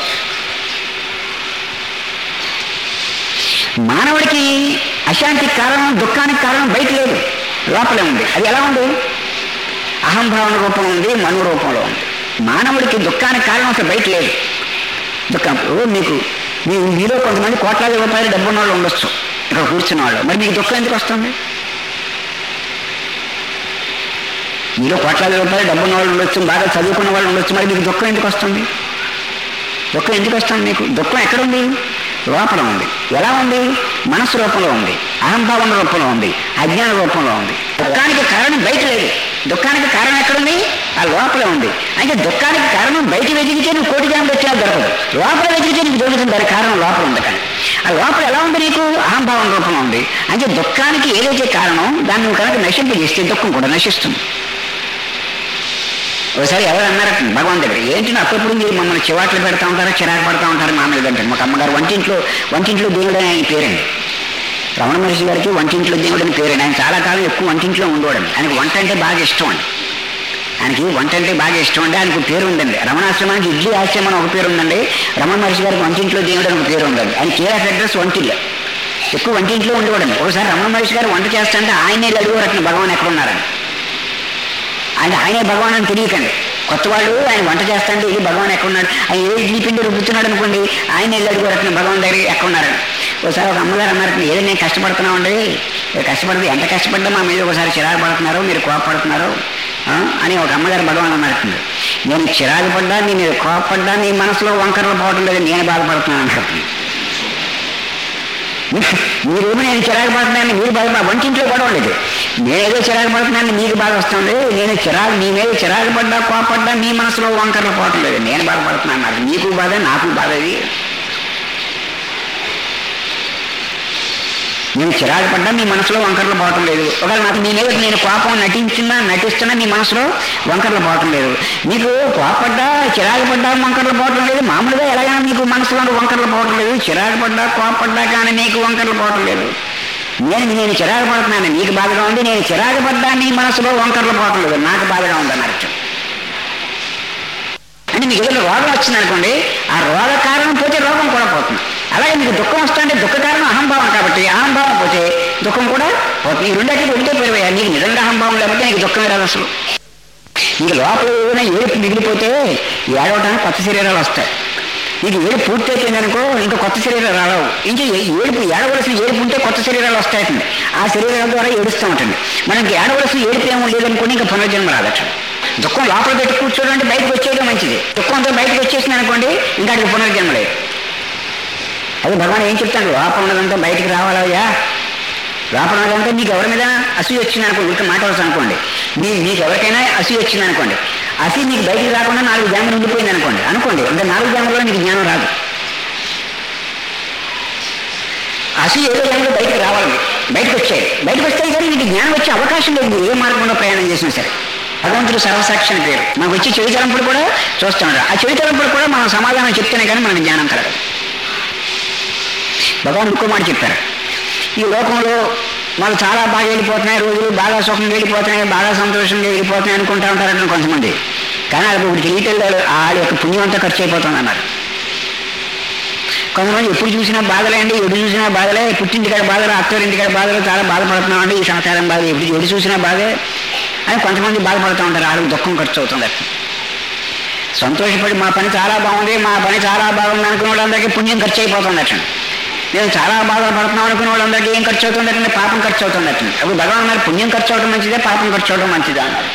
మానవుడికి అశాంతికి కారణం దుఃఖానికి కారణం బయట లేదు లోపలే ఉంది అది ఎలా ఉంది అహంభావన రూపంలో ఉంది మను రూపంలో ఉంది మానవుడికి దుఃఖానికి కారణం అసలు బయట లేదు దుఃఖం ఓ మీకు మీ మీలో కొంతమంది కోట్లాది రూపాయలు డబ్బున్న వాళ్ళు ఉండొచ్చు ఇక్కడ కూర్చున్న వాళ్ళు మరి మీకు దుఃఖం ఎందుకు వస్తుంది మీలో కోట్లాది రూపాయలు డబ్బున్న వాళ్ళు ఉండొచ్చు బాగా చదువుకున్న వాళ్ళు ఉండొచ్చు మరి మీకు దుఃఖం ఎందుకు వస్తుంది దుఃఖం ఎందుకు వస్తుంది మీకు దుఃఖం ఎక్కడుంది లోపల ఉంది ఎలా ఉంది మనస్సు రూపంలో ఉంది అహంభావన రూపంలో ఉంది అజ్ఞాన రూపంలో ఉంది దుఃఖానికి కారణం బయట లేదు దుఃఖానికి కారణం ఎక్కడుంది ఆ లోపల ఉంది అయితే దుఃఖానికి కారణం బయట వెతికితే నువ్వు కోటి జాములు వచ్చినా దొరకదు లోపల వెతికితే నీకు దొరుకుతుంది దానికి కారణం లోపల ఉంది కానీ ఆ లోపల ఎలా ఉంది నీకు అహంభావన రూపంలో ఉంది అంటే దుఃఖానికి ఏదైతే కారణం దాన్ని నువ్వు కనుక నశింపజేస్తే దుఃఖం కూడా నశిస్తుంది ఒకసారి ఎవరు అన్నారట భగవాన్ దగ్గర ఏంటి అప్పుడప్పుడు మీరు మమ్మల్ని చివాట్లు పెడతా ఉంటారా చిరాకు పడతా ఉంటారు మా మీద అంటే మాకు అమ్మగారు వంటింట్లో వంటింట్లో దేవుడు అని ఆయన పేరండి రమణ మహర్షి గారికి వంటింట్లో దేవుడు అని పేరండి ఆయన చాలా కాలం ఎక్కువ వంటింట్లో ఉండేవాడండి ఆయనకు వంట అంటే బాగా ఇష్టం అండి ఆయనకి వంట అంటే బాగా ఇష్టం అండి ఆయనకు పేరు ఉందండి రమణాశ్రమానికి ఇడ్లీ ఆశ్రమం అని ఒక పేరు ఉందండి రమణ మహర్షి గారికి వంటింట్లో దేవుడు అని ఒక పేరు ఉందండి ఆయన కేర్ ఆఫ్ అడ్రస్ వంటిల్లో ఎక్కువ వంటింట్లో ఉండేవాడండి ఒకసారి రమణ మహర్షి గారు వంట చేస్తుంటే ఆయనే అడుగురట్న భగవాన్ ఎక్కడ ఉన్నారని అంటే ఆయనే భగవాన్ అని తెలియకండి కొత్త వాళ్ళు ఆయన వంట చేస్తాంటే ఇది భగవాన్ ఎక్కడున్నాడు ఆయన ఏ ఇడ్లీ పిండి రుబ్బుతున్నాడు అనుకోండి ఆయన వెళ్ళి అడుగు రత్న భగవాన్ దగ్గర ఎక్కడున్నారని ఒకసారి ఒక అమ్మగారు అన్నారు ఏదో నేను కష్టపడుతున్నామండి కష్టపడితే ఎంత కష్టపడ్డా మా మీద ఒకసారి చిరాకు పడుతున్నారు మీరు కోపపడుతున్నారు ఆ? అని ఒక అమ్మగారు భగవాన్ అన్నారు నేను చిరాకు పడ్డా నీ మీద కోపపడ్డా నీ మనసులో వంకరలు పోవడం లేదు నేను బాధపడుతున్నాను అంటారు మీరేమో నేను చిరాకు పడుతున్నాను మీరు బాధ మా వంటింట్లో గొడవ లేదు నేనేదో చిరాకు పడుతున్నాను మీకు బాధ వస్తుంది నేను చిరాకు మీ మీద చిరాకు పడ్డా కోపడ్డా మీ మనసులో వంకరలు పోవటం లేదు నేను బాధపడుతున్నాను నాకు నీకు బాధ నాకు బాధ అది నేను చిరాకు పడ్డా మీ మనసులో వంకరలు పోవటం లేదు ఒకవేళ నాకు మీ మీద నేను కోపం నటించినా నటిస్తున్నా మీ మనసులో వంకరలు పోవటం లేదు మీకు కోపడ్డా చిరాకు పడ్డా వంకరలు పోవటం లేదు మామూలుగా ఎలాగైనా మీకు మనసులో వంకరలు పోవటం లేదు చిరాకు పడ్డా కోపడ్డా కానీ నీకు వంకరలు పోవటం లేదు నేను నేను చిరాకు పడుతున్నాను నీకు బాధగా ఉంది నేను చిరాకు పడ్డా నీ మనసులో వంకరలు పోవటం లేదు నాకు బాధగా ఉంది అన్నట్టు అంటే మీకు ఏదైనా రోగం వచ్చింది అనుకోండి ఆ రోగ కారణం పోతే రోగం కూడా పోతుంది అలాగే మీకు దుఃఖం వస్తుంటే దుఃఖ కారణం అహంభావం కాబట్టి అహంభావం పోతే దుఃఖం కూడా పోతుంది ఈ రెండకి ఒకటే పోయిపోయా నీకు నిజంగా అహంభావం లేకపోతే నీకు దుఃఖం రాదు అసలు నీకు లోపల ఏదైనా ఏడుపు మిగిలిపోతే ఏడవటానికి కొత్త శరీరాలు వస్తాయి నీకు ఏడు పూర్తి అయిపోయింది అనుకో ఇంకా కొత్త శరీరాలు రావు ఇంకా ఏ- ఏడుపు ఏడవలసిన ఏడుపు ఉంటే కొత్త శరీరాలు వస్తాయండి ఆ శరీరాల ద్వారా ఏడుస్తూ ఉంటుంది మనకి ఏడవలసిన ఏడుపు ఏమో లేదనుకోండి ఇంకా పునర్జన్మ రాదట దుఃఖం లోపల పెట్టి కూర్చోడం అంటే బయటకు వచ్చేయడం మంచిది దుఃఖంతో బయటకు వచ్చేసింది అనుకోండి ఇంకా అక్కడికి పునర్జన్మ లేదు అది భగవాన్ ఏం చెప్తాడు లోపల ఉన్నదంతా బయటికి రావాలయ్యా లోపల ఉన్నదంతా మీకు ఎవరి మీద అసూయ వచ్చింది అనుకోండి ఇంకా మాట వస్తుంది అనుకోండి మీ మీకు ఎవరికైనా అసూయ వచ్చింది అనుకోండి అసూయ మీకు బయటికి రాకుండా నాలుగు జాములు ఉండిపోయింది అనుకోండి అనుకోండి ఇంకా నాలుగు జాములలో మీకు జ్ఞానం రాదు అసూయ ఏదో జాములు బయటకు రావాలి మీకు. బయటకు వచ్చాయి బయటకు వస్తాయి కానీ మీకు జ్ఞానం వచ్చే అవకాశం లేదు మీరు ఏ మార్గంలో ప్రయాణం చేసినా సరే భగవంతుడు సర్వసాక్షి అని పేరు మనకు వచ్చే చెడు తలంపుడు కూడా చూస్తాడు ఆ చెడు తలంపుడు కూడా మనం సమాధానం చెప్తేనే కానీ మనకు జ్ఞానం కలగదు భగవాన్ ఇంకో మాట చెప్పారు ఈ లోకంలో వాళ్ళు చాలా బాగా వెళ్ళిపోతున్నాయి రోజులు బాగా సుఖంగా వెళ్ళిపోతున్నాయి బాగా సంతోషంగా వెళ్ళిపోతున్నాయి అనుకుంటా ఉంటారంటే కొంతమంది కానీ అది ఇప్పుడు తెలియటం వాళ్ళ యొక్క పుణ్యం అంతా ఖర్చు అయిపోతుంది అన్నారు కొంతమంది ఎప్పుడు చూసినా బాధలే అండి ఎప్పుడు చూసినా బాధలే పుట్టింటికాడ బాధలు అత్తోరింటికాడ బాధలు చాలా బాధపడుతున్నాం అండి ఈ సంసారం బాధ ఎప్పుడు ఎప్పుడు చూసినా బాధే అని కొంతమంది బాధపడుతూ ఉంటారు వాళ్ళకి దుఃఖం ఖర్చు అవుతుంది అట్లా సంతోషపడి మా పని చాలా బాగుంది మా పని చాలా బాగుంది అనుకున్న వాళ్ళందరికీ పుణ్యం ఖర్చు అయిపోతుంది అట్లా నేను చాలా బాధపడుతున్నాం అనుకున్న వాళ్ళందరికీ ఏం ఖర్చు అవుతుంది అంటే పాపం ఖర్చు అవుతుంది అట్లా అప్పుడు భగవాన్ అన్నారు పుణ్యం ఖర్చు అవడం మంచిదే పాపం ఖర్చు అవడం మంచిదా అన్నారు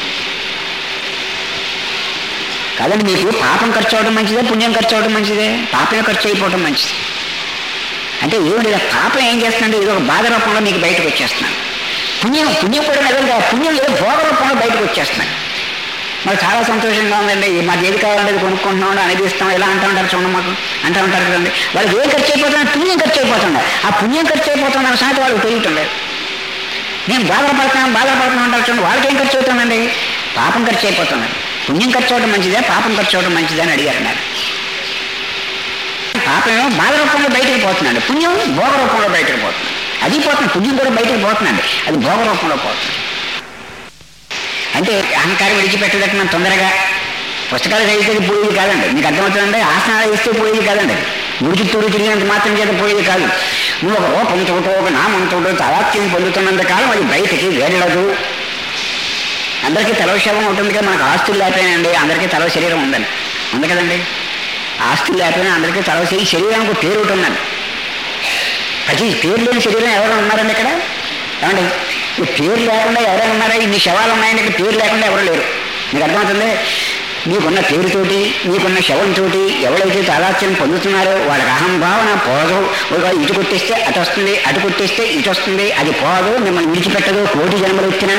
కాదండి మీకు పాపం ఖర్చు అవడం మంచిదే పుణ్యం ఖర్చు అవడం మంచిదే పాపమే ఖర్చు అయిపోవడం మంచిది అంటే ఏమి లేదు పాపం ఏం చేస్తుందంటే ఇది ఒక బాధ రూపంలో మీకు బయటకు వచ్చేస్తున్నాను పుణ్యం పుణ్యం కూడా నిజంగా పుణ్యం ఏదో భోగ రూపంలో బయటకు వచ్చేస్తున్నాను మాకు చాలా సంతోషంగా ఉందండి మాకు ఏది కావాలంటే అది కొనుక్కుంటున్నాం అనేది ఇస్తాం ఇలా అంటూ ఉంటారు చూడండి మాకు అంటూ ఉంటారు కదండి వాళ్ళకి ఏ ఖర్చు అయిపోతున్నా పుణ్యం ఖర్చు అయిపోతుంది ఆ పుణ్యం ఖర్చు అయిపోతున్న సంగతి వాళ్ళకి తెలియటంలేదు నేను బాధపడుతున్నాను బాధపడుతున్నాను అంటారు చూడండి వాళ్ళకి ఏం ఖర్చు అవుతుందండి పాపం ఖర్చు అయిపోతుంది పుణ్యం ఖర్చు అవడం మంచిదే పాపం ఖర్చు అవడం మంచిదే అని అడిగారు నాకు పాపమేమో బాధ రూపంలో బయటకు పోతున్నాడు పుణ్యం భోగ రూపంలో బయటకు పోతుంది అది పోతుంది పుణ్యం కూడా బయటకు పోతున్నాడు అది భోగ రూపంలో పోతుంది అంటే అహంకారం విడిచిపెట్టేటట్టు మనం తొందరగా పుస్తకాలు చదివితే పోయేది కాదండి మీకు అర్థమవుతుందంటే ఆసనాలు వేస్తే పోయేది కాదండి గుడి చుట్టూరు తిరిగినంత మాత్రం చేత పోయేది కాదు నువ్వు ఒక రూపంతోటో ఒక నామంతోటో తావాక్యం పొందుతున్నంత కాలం అది బయటికి వెళ్ళదు అందరికీ తలవ శవం ఉంటుంది కదా మనకు ఆస్తులు లేకపోయినండి అందరికీ తలవ శరీరం ఉందండి ఉంది కదండి ఆస్తులు లేకపోయినా అందరికీ తలవ శరీరం శరీరానికి ఒక పేరు ఒకటి ఉందండి ప్రతి పేరు లేని శరీరం ఎవరైనా ఉన్నారండి ఇక్కడ ఏమండి ఈ పేరు లేకుండా ఎవరైనా ఉన్నారా ఇన్ని శవాలు ఉన్నాయండి ఇక్కడ పేరు లేకుండా ఎవరు లేరు మీకు అర్థమవుతుంది మీకున్న పేరుతోటి మీకున్న శవంతోటి ఎవరైతే తాదాత్యం పొందుతున్నారో వాళ్ళకి అహంభావన పోదు ఒక ఇటు కొట్టేస్తే అటు వస్తుంది అటు కొట్టేస్తే ఇటు వస్తుంది అది పోదు మిమ్మల్ని విడిచిపెట్టదు కోటి జన్మలు వచ్చినా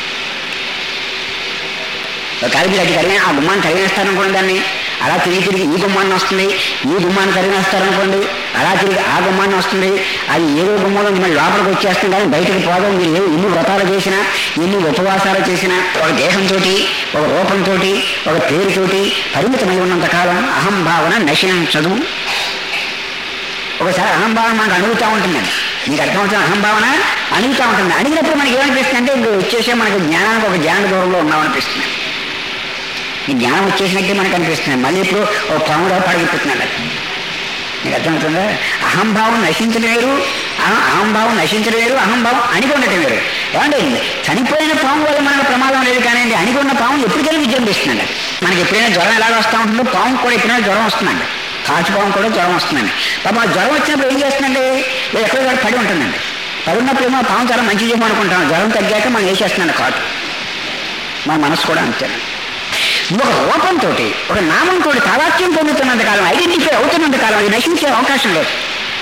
ఒకవేళ మీరు అటు తరిగిన ఆ గుమ్మాన్ని తరిగేస్తారనుకోండి దాన్ని అలా తిరిగి తిరిగి ఈ గుమ్మాన్ని వస్తుంది ఈ గుమ్మాన్ని తరిగేస్తారనుకోండి అలా తిరిగి ఆ గుమ్మాన్ని వస్తుంది అది ఏదో గుమ్మంలో మళ్ళీ లోపలికి వచ్చేస్తుంది కానీ బయటకు పోదాం మీరు ఏ- ఎన్ని వ్రతాలు చేసినా ఎన్ని ఉపవాసాలు చేసినా ఒక దేహంతో ఒక రూపంతో ఒక పేరుతోటి పరిమితమై ఉన్నంత కాలం అహంభావన నశించదు ఒకసారి అహంభావన మనకు అణుగుతూ ఉంటుందండి మీకు అర్థమవుతుంది అహంభావన అణుగుతూ ఉంటుంది అడిగినప్పుడు మనకి ఏమనిపిస్తుంది అంటే ఇంక వచ్చేసే మనకు జ్ఞానానికి ఒక జ్ఞాన దూరంలో ఉన్నామనిపిస్తుంది ఈ జ్ఞానం వచ్చేసినట్టే మనకు అనిపిస్తుంది మళ్ళీ ఇప్పుడు ఓ పాములో పడగిపోతున్నాడు అది మీకు అర్థమవుతుందా అహంభావం నశించడం వేరు అహం- అహంభావం నశించడం వేరు అహంభావం అణిగి ఉండటం వేరు ఏమంటే చనిపోయిన పాము వల్ల మనకు ప్రమాదం లేదు కానీ అణిగి ఉన్న పాము ఎప్పటికైనా విజృంభిస్తుందండి మనకి ఎప్పుడైనా జ్వరం ఎలాగ వస్తూ ఉంటుందో పాము కూడా ఎప్పుడైనా జ్వరం వస్తుందండి కాచు పాము కూడా జ్వరం వస్తుందండి పాప ఆ జ్వరం వచ్చినప్పుడు ఏం చేస్తుందండి ఇది ఎక్కడో కూడా పడి ఉంటుందండి పడి ఉన్నప్పుడు ఏమో పాము చాలా మంచి చేయమనుకుంటాం జ్వరం తగ్గాక మనం వేసేస్తున్నాను కాటు మన మనసు కూడా అంతేనండి నువ్వు ఒక రూపంతో ఒక నామంతో తావాక్యం పొందుతున్నంత కాలం ఐడెంటిఫై అవుతున్నంత కాలం అది నశించే అవకాశం లేదు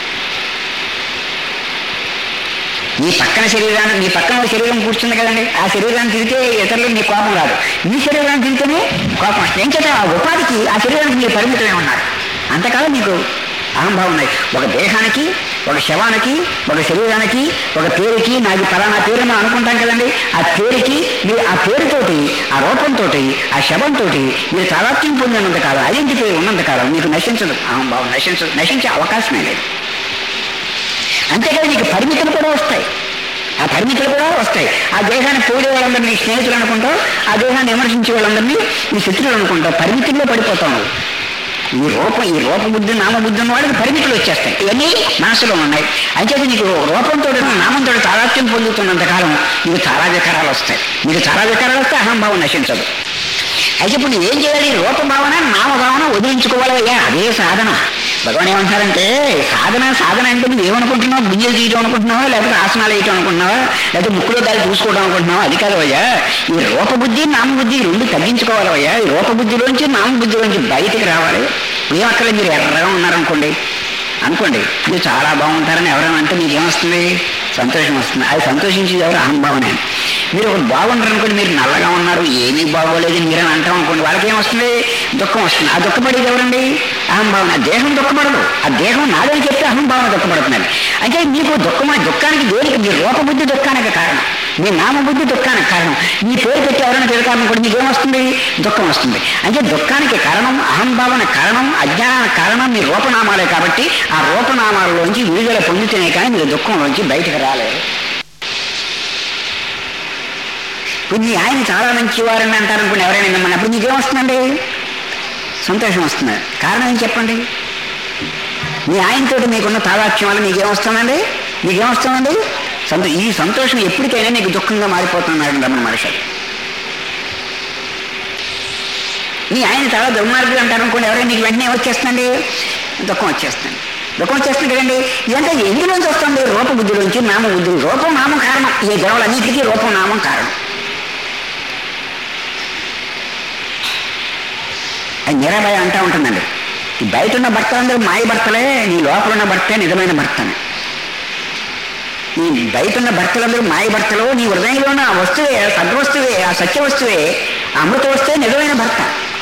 నీ పక్కన శరీరాన్ని నీ పక్కన ఒక శరీరం కూర్చుంది కదండి ఆ శరీరాన్ని తిరిగితే ఇతరులు నీ కోపం రాదు నీ శరీరాన్ని తిరిగితేనే కోపం వస్తుంది ఏం చేత ఆ ఉపాధికి ఆ శరీరానికి మీరు పరిమితమే ఉన్నారు అంతకాలం నీకు అహంభావం ఉన్నాయి ఒక దేహానికి ఒక శవానికి ఒక శరీరానికి ఒక పేరుకి నాది ఫలానా పేరు మనం అనుకుంటాం కదండి ఆ పేరుకి మీరు ఆ పేరుతోటి ఆ రూపంతో ఆ శవంతో మీరు తాదాత్యం పొందినంత కాలం ఐడెంటిఫై ఉన్నంత కాలం మీకు నశించదు అహంభావం నశించదు నశించే అవకాశమే లేదు అంతేకాదు నీకు పరిమితులు కూడా వస్తాయి ఆ పరిమితులు కూడా వస్తాయి ఆ దేహాన్ని పోడే వాళ్ళందరినీ నీ స్నేహితులు అనుకుంటావు ఆ దేహాన్ని విమర్శించే వాళ్ళందరినీ నీ శత్రువులు అనుకుంటావు పరిమితుల్లో పడిపోతావు నువ్వు. ఈ రూపం ఈ రూపబుద్ధి నామబుద్ధి ఉన్న వాళ్ళకి పరిమితులు వచ్చేస్తాయి ఇవన్నీ మనసులో ఉన్నాయి అంచేది నీకు రూపంతో నామంతో తాదాత్యం పొందుతున్నంత కాలం నీకు చాలా వికారాలు వస్తాయి నీకు చాలా వికారాలు వస్తే అహంభావం నశించదు అయితే ఇప్పుడు నువ్వు ఏం చేయాలి రూపభావన నామభావన వదిలించుకోవాలి అయ్యా అదే సాధన భగవాన్ ఏమంటారంటే సాధన సాధన అంటే నువ్వు ఏమనుకుంటున్నావు గుంజలు తీయటం అనుకుంటున్నావా లేకపోతే ఆసనాలు వేయటం అనుకుంటున్నావా లేకపోతే ముక్కులో దారి చూసుకోవడం అనుకుంటున్నావా అది కాదు అయ్యా ఈ రూపబుద్ధి నామబుద్ధి ఈ రెండు తగ్గించుకోవాలి అయ్యా ఈ రూపబుద్ధిలోంచి నామబుద్ధిలోంచి బయటికి రావాలి ఏమక్కర్లేదు మీరు ఎర్రగా ఉన్నారనుకోండి అనుకోండి మీరు చాలా బాగుంటారని ఎవరైనా అంటే మీకు ఏమొస్తుంది సంతోషం వస్తుంది అది సంతోషించి ఎవరు అహంభావనే మీరు ఒకటి బాగుంటారు అనుకోండి మీరు నల్లగా ఉన్నారు ఏమీ బాగోలేదు మీరు అని అంటాం అనుకోండి వాళ్ళకి ఏమొస్తుంది దుఃఖం వస్తుంది ఆ దుఃఖపడేది ఎవరండి అహంభావన ఆ దేహం దుఃఖపడదు ఆ దేహం నాదని చెప్తే అహంభావన దుఃఖపడుతుందండి అంటే మీకు దుఃఖం దుఃఖానికి దేనికి మీ రూపబుద్ధి దుఃఖానికి కారణం మీ నామబుద్ధి దుఃఖానికి కారణం మీ పేరు పెట్టి ఎవరైనా తిడతారనుకోండి మీకు ఏమొస్తుంది దుఃఖం వస్తుంది అంటే దుఃఖానికి కారణం అహంభావన కారణం అజ్ఞానానికి కారణం మీ రూపనామాలే కాబట్టి ఆ రూపనామాలలోంచి విడుదల పొందితేనే కానీ మీరు దుఃఖంలోంచి బయటకు రాలేరు ఇప్పుడు మీ ఆయన చాలా మంచివారని అంటారు అనుకోండి ఎవరైనా మిమ్మల్ని అప్పుడు మీకేమొస్తుందండి సంతోషం వస్తుంది కారణం ఏం చెప్పండి మీ ఆయనతో మీకున్న తాదాత్యం వల్ల మీకేమొస్తుందండి మీకేమొస్తుందండి సంతో ఈ సంతోషం ఎప్పటికైనా నీకు దుఃఖంగా మారిపోతున్నాడు రమణ మనిషి మీ ఆయన చాలా దుర్మార్గులు అంటారు అనుకోండి ఎవరైనా మీకు వెంటనే వచ్చేస్తుందండి దుఃఖం వచ్చేస్తుంది దుఃఖం వచ్చేస్తుంది కదండి ఇదంతా ఎందులోంచి వస్తుంది రూపబుద్ధిలోంచి నామబుద్ధి రూపం నామం కారణం ఈ గొడవలన్నింటికీ రూపం నామం కారణం అది మీరాబాయి అంటా ఉంటుందండి ఈ బయట ఉన్న భర్తలందరూ మాయ భర్తలే నీ లోపల ఉన్న భర్తే నిజమైన భర్తని నీ బయట ఉన్న భర్తలందరూ మాయ భర్తలు నీ హృదయంలో ఉన్న ఆ వస్తువే ఆ సద్వస్తువే ఆ సత్య వస్తువే అమృత వస్తే నిజమైన భర్త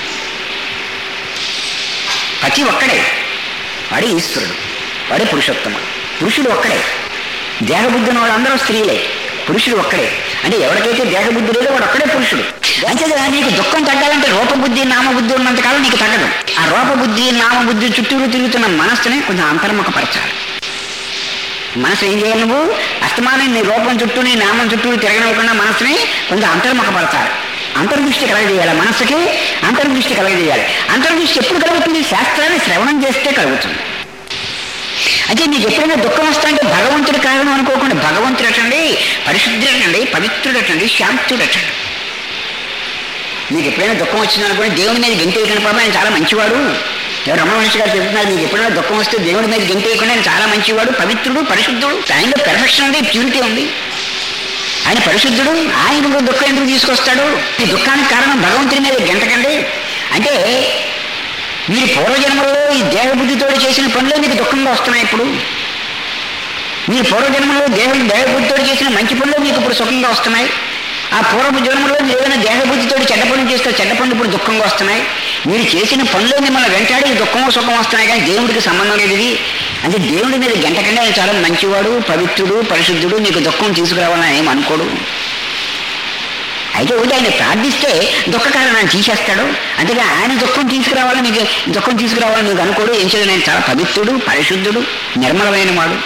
పతి ఒక్కడే వాడే ఈశ్వరుడు వాడే పురుషోత్తముడు పురుషుడు ఒక్కడే దేహబుద్ధి ఉన్న వాళ్ళందరూ స్త్రీలే పురుషుడు ఒక్కడే అంటే ఎవరికైతే దేహబుద్ధి లేదో వాడు ఒక్కడే పురుషుడు అంతేగా నీకు దుఃఖం తగ్గాలంటే రూపబుద్ధి నామబుద్ధి ఉన్నంతకాలం నీకు తగ్గదు ఆ రూపబుద్ధి నామబుద్ధి చుట్టూరు తిరుగుతున్న మనస్సుని కొంచెం అంతర్ముఖపరచాలి మనసు ఏం చేయాలి నువ్వు అస్తమానం నీ రూపం చుట్టూ నీ నామం చుట్టూ తిరగనివ్వకుండా మనసుని కొంచెం అంతర్ముఖపరచాలి అంతర్దృష్టి కలగజేయాలి మనసుకి అంతర్దృష్టి కలగజేయాలి అంతర్దృష్టి ఎప్పుడు కలుగుతుంది శాస్త్రాన్ని శ్రవణం చేస్తే కలుగుతుంది అంటే నీకు ఎప్పుడైనా దుఃఖం వస్తా అంటే భగవంతుడి కారణం అనుకోకుండా భగవంతుడు అటండి పరిశుద్ధుడటండి పవిత్రుడటండి శాంతుడటండి నీకు ఎప్పుడైనా దుఃఖం వచ్చింది అనుకోండి దేవుడి మీద గెంటేయకుండా పాపం ఆయన చాలా మంచివాడు ఎవరు రమణ మహర్షి గారు చెప్తున్నారు నీకు ఎప్పుడైనా దుఃఖం వస్తే దేవుడి మీద గెంటేయకుండా ఆయన చాలా మంచివాడు పవిత్రుడు పరిశుద్ధుడు ఆయనలో పెర్ఫెక్షన్ ఉంది ప్యూరిటీ ఉంది ఆయన పరిశుద్ధుడు ఆయన దుఃఖం ఎందుకు తీసుకొస్తాడు ఈ దుఃఖానికి కారణం భగవంతుడి మీద గెంటకండి అంటే మీరు పూర్వజన్మలో ఈ దేహబుద్ధితో చేసిన పనులే మీకు దుఃఖంగా వస్తున్నాయి ఇప్పుడు మీరు పూర్వజన్మలో దేహ దేహబుద్ధితో చేసిన మంచి పనులు మీకు ఇప్పుడు సుఖంగా వస్తున్నాయి ఆ పూర్వ జన్మలో మీరు ఏదైనా దేహబుద్ధితో చెడ్డ పనులు చేస్తే చెడ్డ పనులు ఇప్పుడు దుఃఖంగా వస్తున్నాయి మీరు చేసిన పనులు మిమ్మల్ని వెంటాడి దుఃఖమో సుఖం వస్తున్నాయి కానీ దేవుడికి సంబంధం లేదు ఇది అంటే దేవుడి మీద గంటకంటే ఆయన చాలా మంచివాడు పవిత్రుడు పరిశుద్ధుడు నీకు దుఃఖం తీసుకురావాలని ఏం అనుకోడు అయితే ఒకటి ఆయన ప్రార్థిస్తే దుఃఖ కారణాన్ని తీసేస్తాడు అంతేగా ఆయన దుఃఖం తీసుకురావాలని మీకు దుఃఖం తీసుకురావాలని మీకు అనుకోడు ఏం చేయదు ఆయన చాలా పవిత్రుడు పరిశుద్ధుడు నిర్మలమైన వాడు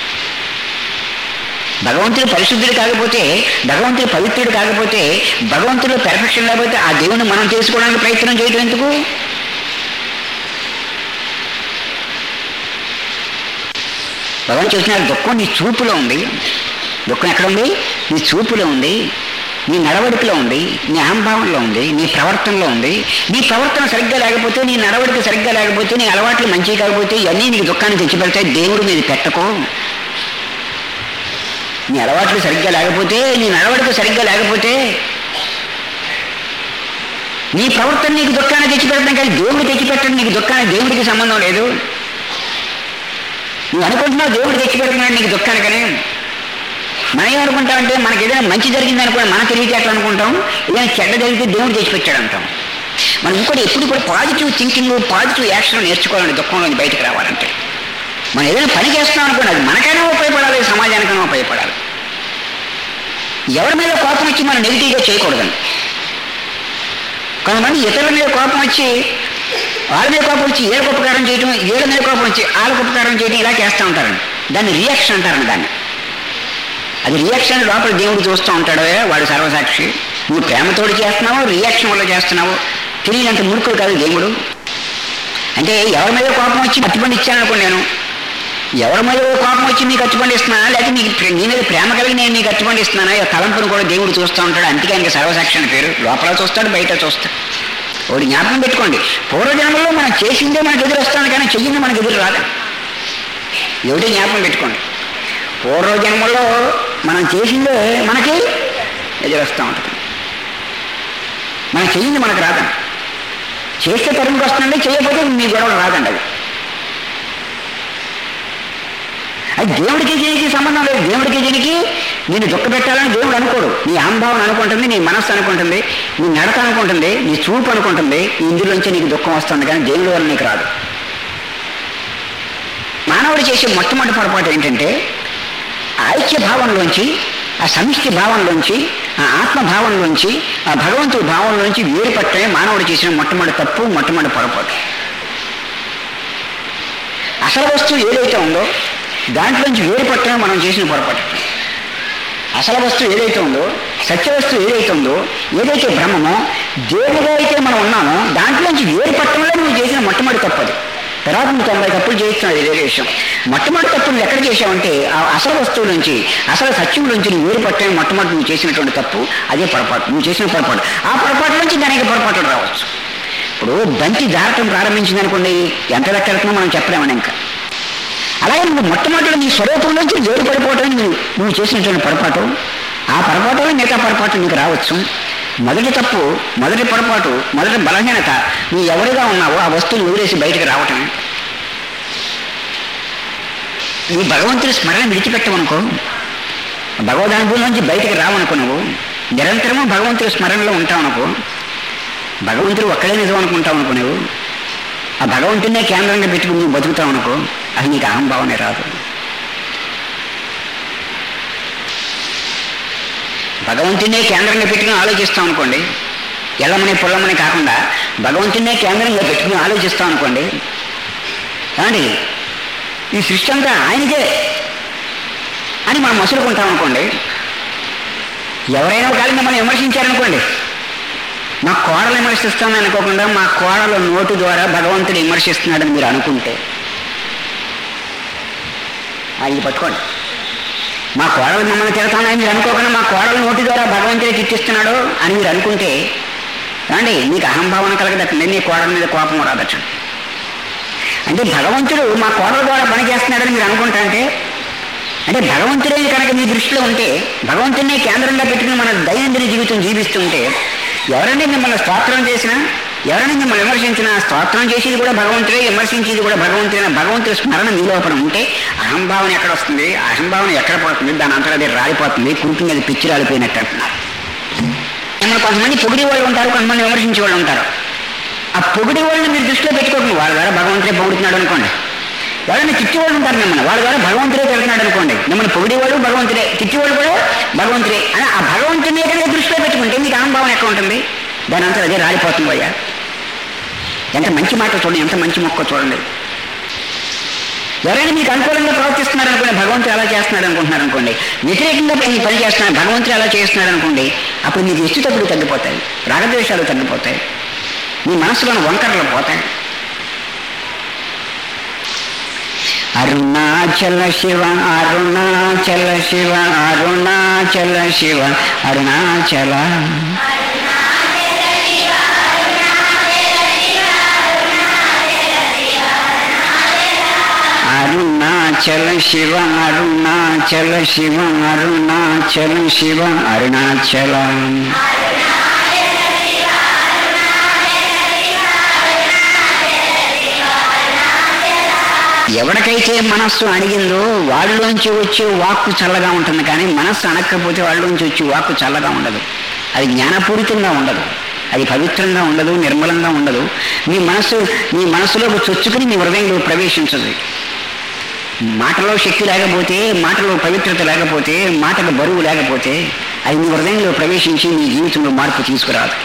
భగవంతుడు పరిశుద్ధుడు కాకపోతే భగవంతుడు పవిత్రుడు కాకపోతే భగవంతుడు పెర్ఫెక్షన్ లేకపోతే ఆ దేవుని మనం చేసుకోవడానికి ప్రయత్నం చేయడం ఎందుకు భగవంతుడు చూసినారు దుఃఖం నీ చూపులో ఉంది దుఃఖం ఎక్కడ ఉంది నీ చూపులో ఉంది నీ నడవడికలో ఉంది నీ అహంభావంలో ఉంది నీ ప్రవర్తనలో ఉంది నీ ప్రవర్తన సరిగ్గా లేకపోతే నీ నడవడిక సరిగ్గా లేకపోతే నీ అలవాట్లు మంచివి కాకపోతే ఇవన్నీ నీకు దుఃఖాన్ని తెచ్చిపెడతాయి దేవుడు మీద పెట్టకో నీ అలవాట్లు సరిగ్గా లేకపోతే నీ నడవడిక సరిగ్గా లేకపోతే నీ ప్రవర్తన నీకు దుఃఖాన్ని తెచ్చిపెట్టడం కానీ దేవుడు తెచ్చిపెట్టడం నీకు దుఃఖాన్ని దేవుడికి సంబంధం లేదు నువ్వు అనుకుంటున్నావు దేవుడు తెచ్చిపెడుతున్నాడు నీకు దుఃఖాన్ని కానీ మనం ఏమనుకుంటామంటే మనకి ఏదైనా మంచి జరిగింది అనుకోండి మన తెలివితేటలు అనుకుంటాం ఏదైనా చెడ్డ జరిగితే దేవుడు తెచ్చిపెట్టాడు అంటాం మనం ఇంకోటి ఎప్పుడు కూడా పాజిటివ్ థింకింగ్ పాజిటివ్ యాక్షన్ నేర్చుకోవాలండి దుఃఖంలోంచి బయటకు రావాలంటే మనం ఏదైనా పని చేస్తున్నాం అనుకోండి అది మనకైనా ఉపయోగపడాలి సమాజానికైనా ఉపయోగపడాలి ఎవరి మీద కోపం వచ్చి మనం నెగిటివ్గా చేయకూడదండి కొంతమంది ఇతరుల మీద కోపం వచ్చి వాళ్ళ మీద కోపం వచ్చి ఏళ్ళ ఉపకారం చేయడం ఏళ్ళ మీద కోపం వచ్చి వాళ్ళకి ఉపకారం చేయడం ఇలా చేస్తూ ఉంటారండి దాన్ని రియాక్షన్ అంటారండి దాన్ని అది రియాక్షన్ లోపల దేవుడు చూస్తూ ఉంటాడు వాడు సర్వసాక్షి నువ్వు ప్రేమతోడు చేస్తున్నావు రియాక్షన్ వల్ల చేస్తున్నావు తెలియనంత మురుకులు కాదు దేవుడు అంటే ఎవరి మీద కోపం వచ్చి అట్టుపండి ఇచ్చాను అనుకోండి నేను ఎవరి మీద కోపం వచ్చి నీకు అట్టుపండి ఇస్తున్నానా లేకపోతే నీకు ప్రే- నీ మీద ప్రేమ కలిగి నేను నీకు అట్టుపండి ఇస్తున్నానా ఈ తలంపును కూడా దేవుడు చూస్తూ ఉంటాడు అందుకే ఆయనకి సర్వసాక్షి అని పేరు లోపల చూస్తాడు బయట చూస్తాడు ఒకటి జ్ఞాపకం పెట్టుకోండి పూర్వజన్మలో మనం చేసిందే మనకు ఎదురు వస్తాను కానీ చెయ్యింది మనకు ఎదురు రాదు ఒకటి జ్ఞాపకం పెట్టుకోండి పూర్వజన్మలో మనం చేసిందే మనకి ఎదురొస్తూ ఉంటుంది మనం చెయ్యింది మనకు రాదండి చేస్తే తరుముకు వస్తుందండి చేయకపోతే మీ గొడవ రాదండి అది అది దేవుడికి దీనికి సంబంధం లేదు దేవుడికి దీనికి నేను దుఃఖ పెట్టాలని దేవుడు అనుకోడు నీ అహంభావం అనుకుంటుంది నీ మనస్సు అనుకుంటుంది నీ నడక అనుకుంటుంది నీ చూపు అనుకుంటుంది ఇందులోంచి నీకు దుఃఖం వస్తుంది కానీ దేవుడి వల్ల నీకు రాదు మానవుడు చేసే మొట్టమొదటి పొరపాటు ఏంటంటే ఆ ఐక్య భావంలోంచి ఆ సమిష్టి భావంలోంచి ఆ ఆత్మ భావంలోంచి ఆ భగవంతుడి భావంలోంచి వేరుపట్టమే మానవుడు చేసిన మొట్టమొదటి తప్పు మొట్టమొదటి పొరపాటు అసలు వస్తువు ఏదైతే ఉందో దాంట్లోంచి వేరుపట్టమే మనం చేసిన పొరపాటు అసలు వస్తువు ఏదైతే ఉందో సత్య వస్తువు ఏదైతే ఉందో ఏదైతే బ్రహ్మమో దేవుడిగా అయితే మనం ఉన్నామో దాంట్లోంచి వేరుపట్టడంలో నువ్వు చేసిన మొట్టమొదటి తప్పది తర్వాత నువ్వు తొంభై తప్పులు చేస్తున్నావు ఇదే విషయం మొట్టమొదటి తప్పులు ఎక్కడ చేసావంటే ఆ అసలు వస్తువు నుంచి అసలు సత్యం నుంచి నువ్వు వేరుపట్టడం మొట్టమొదటి నువ్వు చేసినటువంటి తప్పు అదే పొరపాటు నువ్వు చేసిన పొరపాటు ఆ పొరపాటు నుంచి దానికి పొరపాట్లు రావచ్చు ఇప్పుడు బంతి జారటం ప్రారంభించింది అనుకోండి ఎంత లెక్కెడుతుందో మనం చెప్పలేమని ఇంకా అలాగే నువ్వు మొట్టమొదటి నీ స్వరూపం నుంచి వేరు పడిపోవటం నువ్వు నువ్వు చేసినటువంటి పొరపాటు ఆ పొరపాటులో మిగతా పొరపాటు నీకు రావచ్చు మొదటి తప్పు మొదటి పొరపాటు మొదటి బలహీనత నువ్వు ఎవరిగా ఉన్నావో ఆ వస్తువుని వదిలేసి బయటకు రావటమే నీ భగవంతుని స్మరణ విడిచిపెట్టవనుకో భగవదానుభవం నుంచి బయటకు రావనుకో నువ్వు నిరంతరము భగవంతుడి స్మరణలో ఉంటావు అనుకో భగవంతుడు ఒక్కడే నిజం అనుకుంటావు అనుకో నువ్వు ఆ భగవంతుడినే కేంద్రంగా పెట్టుకుని నువ్వు బతుకుతావు అనుకో అది నీకు అహంభావనే రాదు భగవంతుడినే కేంద్రంగా పెట్టుకుని ఆలోచిస్తాం అనుకోండి ఎల్లమని పొల్లమని కాకుండా భగవంతుడినే కేంద్రంగా పెట్టుకుని ఆలోచిస్తాం అనుకోండి ఏమండి ఈ సృష్టి అంతా ఆయనకే అని మనం మసులుకుంటాం అనుకోండి ఎవరైనా ఒకవేళ మిమ్మల్ని విమర్శించారనుకోండి మా కోడలు విమర్శిస్తామని అనుకోకుండా మా కోడల నోటు ద్వారా భగవంతుడు విమర్శిస్తున్నాడని మీరు అనుకుంటే అది పట్టుకోండి మా కోడలు మిమ్మల్ని తిడతానని మీరు అనుకోకుండా మా కోడల నోటి ద్వారా భగవంతుడే తిట్టిస్తున్నాడు అని మీరు అనుకుంటే ఏమండి మీకు అహంభావన కలగదట్టండి మీ కోడల మీద కోపం రాదట్టండి అంటే భగవంతుడు మా కోడల ద్వారా పని చేస్తున్నాడని మీరు అనుకుంటా అంటే అంటే భగవంతుడే కనుక మీ దృష్టిలో ఉంటే భగవంతుడినే కేంద్రంగా పెట్టుకుని మన దైనందిన జీవితం జీవిస్తుంటే ఎవరైనా మిమ్మల్ని స్తోత్రం చేసినా ఎవరైనా మిమ్మల్ని విమర్శించినా స్తోత్రం చేసేది కూడా భగవంతుడే విమర్శించేది కూడా భగవంతుడే భగవంతుడి స్మరణ మీ లోపల ఉంటే అహంభావన ఎక్కడ వస్తుంది అహంభావన ఎక్కడ పడుతుంది దాని అంతటా అది రాలిపోతుంది కుటుంబం మీద పిచ్చి రాలిపోయినట్టు అంటున్నారు మిమ్మల్ని కొంతమంది పొగిడి వాళ్ళు ఉంటారు కొంతమంది విమర్శించే వాళ్ళు ఉంటారు ఆ పొగిడి వాళ్ళని మీరు దృష్టిలో పెట్టుకోకండి వాళ్ళ ద్వారా భగవంతుడే పొగుడుతున్నాడు అనుకోండి ఎవరైనా తిట్టేవాళ్ళు ఉంటారు మిమ్మల్ని వాళ్ళ ద్వారా భగవంతుడే తిడుతున్నాడు అనుకోండి మిమ్మల్ని పొగిడేవాడు భగవంతుడే తిట్టేవాడు కూడా భగవంతుడే అని ఆ భగవంతునే కనుక దృష్టిలో పెట్టుకుంటే మీకు అహంభావం ఎక్కడ ఉంటుంది దాని అంతా అదే రాలిపోతుంది అయ్యా ఎంత మంచి మాట చూడండి ఎంత మంచి మొక్క చూడండి ఎవరైనా మీకు అనుకూలంగా ప్రవర్తిస్తున్నారు అనుకోండి భగవంతుడు అలా చేస్తున్నాడు అనుకుంటున్నారు అనుకోండి వ్యతిరేకంగా ఈ పని చేస్తున్నారు భగవంతుడు అలా చేస్తున్నాడు అనుకోండి అప్పుడు మీకు ఇష్ట తగ్గులు తగ్గిపోతాయి రాగద్వేషాలు తగ్గిపోతాయి మీ మనసులోని వంకరలు పోతాయి అరుణాచల శివ అరుణాచల శివ అరుణాచల శివ అరుణాచల అరుణాచల శివ అరుణాచల శివ అరుణాచల శివ అరుణాచల ఎవరికైతే మనస్సు అడిగిందో వాళ్ళలోంచి వచ్చే వాక్కు చల్లగా ఉంటుంది కానీ మనస్సు అడగకపోతే వాళ్ళలోంచి వచ్చే వాక్కు చల్లగా ఉండదు అది జ్ఞానపూరితంగా ఉండదు అది పవిత్రంగా ఉండదు నిర్మలంగా ఉండదు మీ మనస్సు మీ మనసులోకి చొచ్చుకుని మీ హృదయంలో ప్రవేశించదు మాటలో శక్తి లేకపోతే మాటలో పవిత్రత లేకపోతే మాటకు బరువు లేకపోతే అది మీ హృదయంలో ప్రవేశించి మీ జీవితంలో మార్పు తీసుకురాదు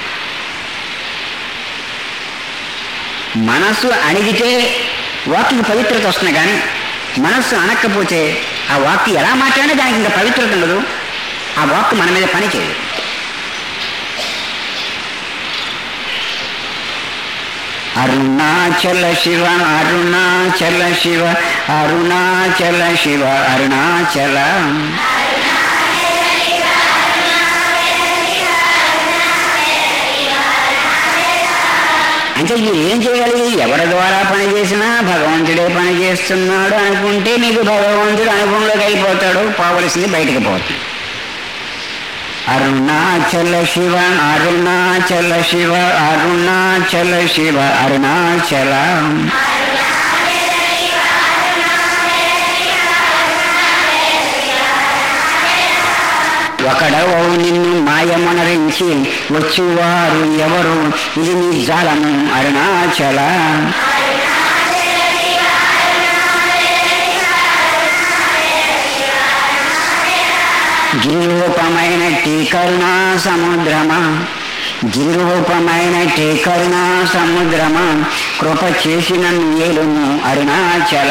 మనసు అణిగితే వాక్కి పవిత్రత వస్తుంది కానీ మనస్సు అనకపోతే ఆ వాక్కి ఎలా మాట్లాడినా దానికి ఇంకా పవిత్రత ఉండదు ఆ వాక్ మన మీద పని చేయదు అరుణాచల శివ అరుణాచల శివ అరుణాచల శివ అరుణాచల అంటే మీరు ఏం చేయాలి ఎవరి ద్వారా పని చేసినా భగవంతుడే పని చేస్తున్నాడు అనుకుంటే మీకు భగవంతుడు అనుభవంలోకి వెళ్ళిపోతాడు పోవలసింది బయటకు పోతుంది అరుణాచల శివ అరుణాచల శివ అరుణాచల శివ అరుణాచల ఒకడవవు నిన్ను మాయమనరించి వచ్చువారు ఎవరు ఇది నీ జాలము అరుణాచల గిరిరూపమైనట్టి కరుణా సముద్రమా గిరిరూపమైనట్టి కరుణా సముద్రమా కృప చేసిన ఏలును అరుణాచల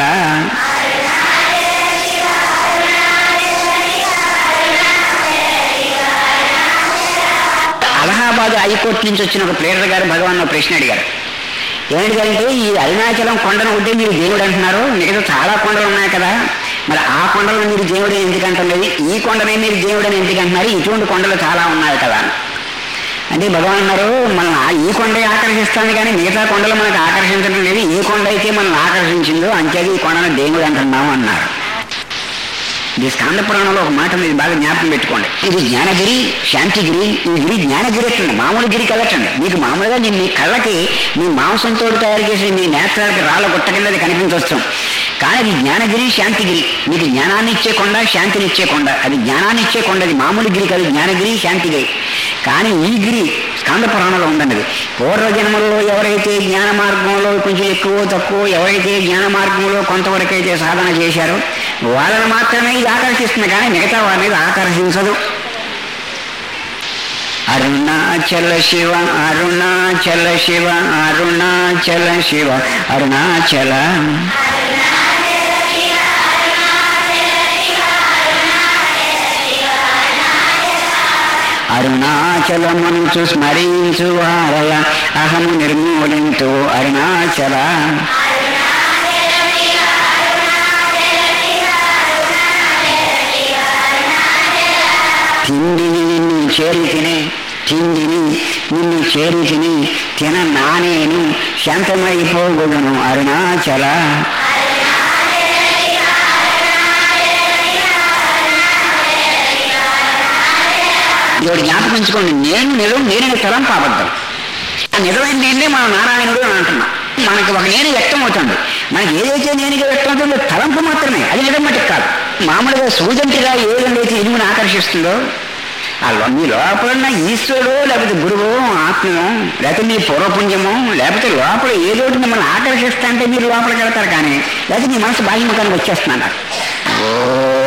అలహాబాద్ హైకోర్టు నుంచి వచ్చిన ఒక ప్లేయర్ గారు భగవాన్ ఒక ప్రశ్న అడిగారు ఏంటంటే ఈ అరుణాచలం కొండను ఉంటే మీరు దేవుడు అంటున్నారు మిగతా చాలా కొండలు ఉన్నాయి కదా మరి ఆ కొండలు మీరు దేవుడు ఎందుకు అంటున్నది ఈ కొండనే మీరు దేవుడు అని ఎందుకు అంటున్నారు ఇటువంటి కొండలు చాలా ఉన్నాయి కదా అంటే భగవాన్ అన్నారు మనం ఆ- ఈ కొండ ఆకర్షిస్తాను కానీ మిగతా కొండలు మనకు ఆకర్షించడం లేదు ఏ కొండ అయితే మనల్ని ఆకర్షించిందో అంచేది ఈ కొండను దేవుడు అంటున్నాము అన్నారు ఇది స్కాంద పురాణంలో ఒక మాట మీరు బాగా జ్ఞాపకం పెట్టుకోండి ఇది జ్ఞానగిరి శాంతిగిరి ఈ గిరి జ్ఞానగిరి ఎట్టండి మామూలు గిరి కలటండి మీకు మామూలుగా నీ మీ కళ్ళకి మీ మాంసంతో తయారు చేసి మీ నేత్రాలకి రాళ్ళ గుట్ట కింద అది కనిపించవచ్చు కానీ అది జ్ఞానగిరి శాంతిగిరి మీకు జ్ఞానాన్ని ఇచ్చే కొండ శాంతిని ఇచ్చే కొండ అది జ్ఞానాన్ని ఇచ్చే కొండ అది మామూలు గిరి కాదు జ్ఞానగిరి శాంతిగిరి కానీ ఈ గిరి స్కంద పురాణంలో ఉందండి ఇది. పూర్వజన్మల్లో ఎవరైతే జ్ఞాన మార్గంలో కొంచెం ఎక్కువ తక్కువ ఎవరైతే జ్ఞాన మార్గంలో కొంతవరకైతే సాధన చేశారో వాళ్ళని మాత్రమే ఇది ఆకర్షిస్తుంది కానీ మిగతా వారిని ఇది ఆకర్షించదు అరుణాచల శివ అరుణాచల శివ అరుణాచల శివ అరుణాచల అరుణాచలమును స్మరించు వారల అహము నిర్మూలించు అరుణాచల తిండిని నిన్ను చేరి తినే తిండిని నిన్ను చేరి తిని తిన నానేను శాంతమైపోగును అరుణాచల ఇప్పుడు జ్ఞాపకం ఉంచుకోండి నేను నిజం నేనని తలం పాబద్ధం ఆ నిజమైన నేనే మన నారాయణుడు అని అంటున్నా మనకి ఒక నేను వ్యక్తం అవుతుంది మనకి ఏదైతే నేనుగా వ్యక్తం అవుతుందో తలంపు మాత్రమే అది నిజం మటుకు కాదు మామూలుగా సూదంటిగా ఏదైతే ఇనుమును ఆకర్షిస్తుందో ఆ లో- మీ లోపల ఉన్న ఈశ్వరుడు లేకపోతే గురువు ఆత్మో లేకపోతే మీ పూర్వపుణ్యమో లేకపోతే లోపల ఏదో ఒకటి మిమ్మల్ని ఆకర్షిస్తా అంటే మీరు లోపలికి వెళ్తారు కానీ లేకపోతే మీ మనసు బాహ్యముఖానికి వచ్చేస్తున్నారు ఓ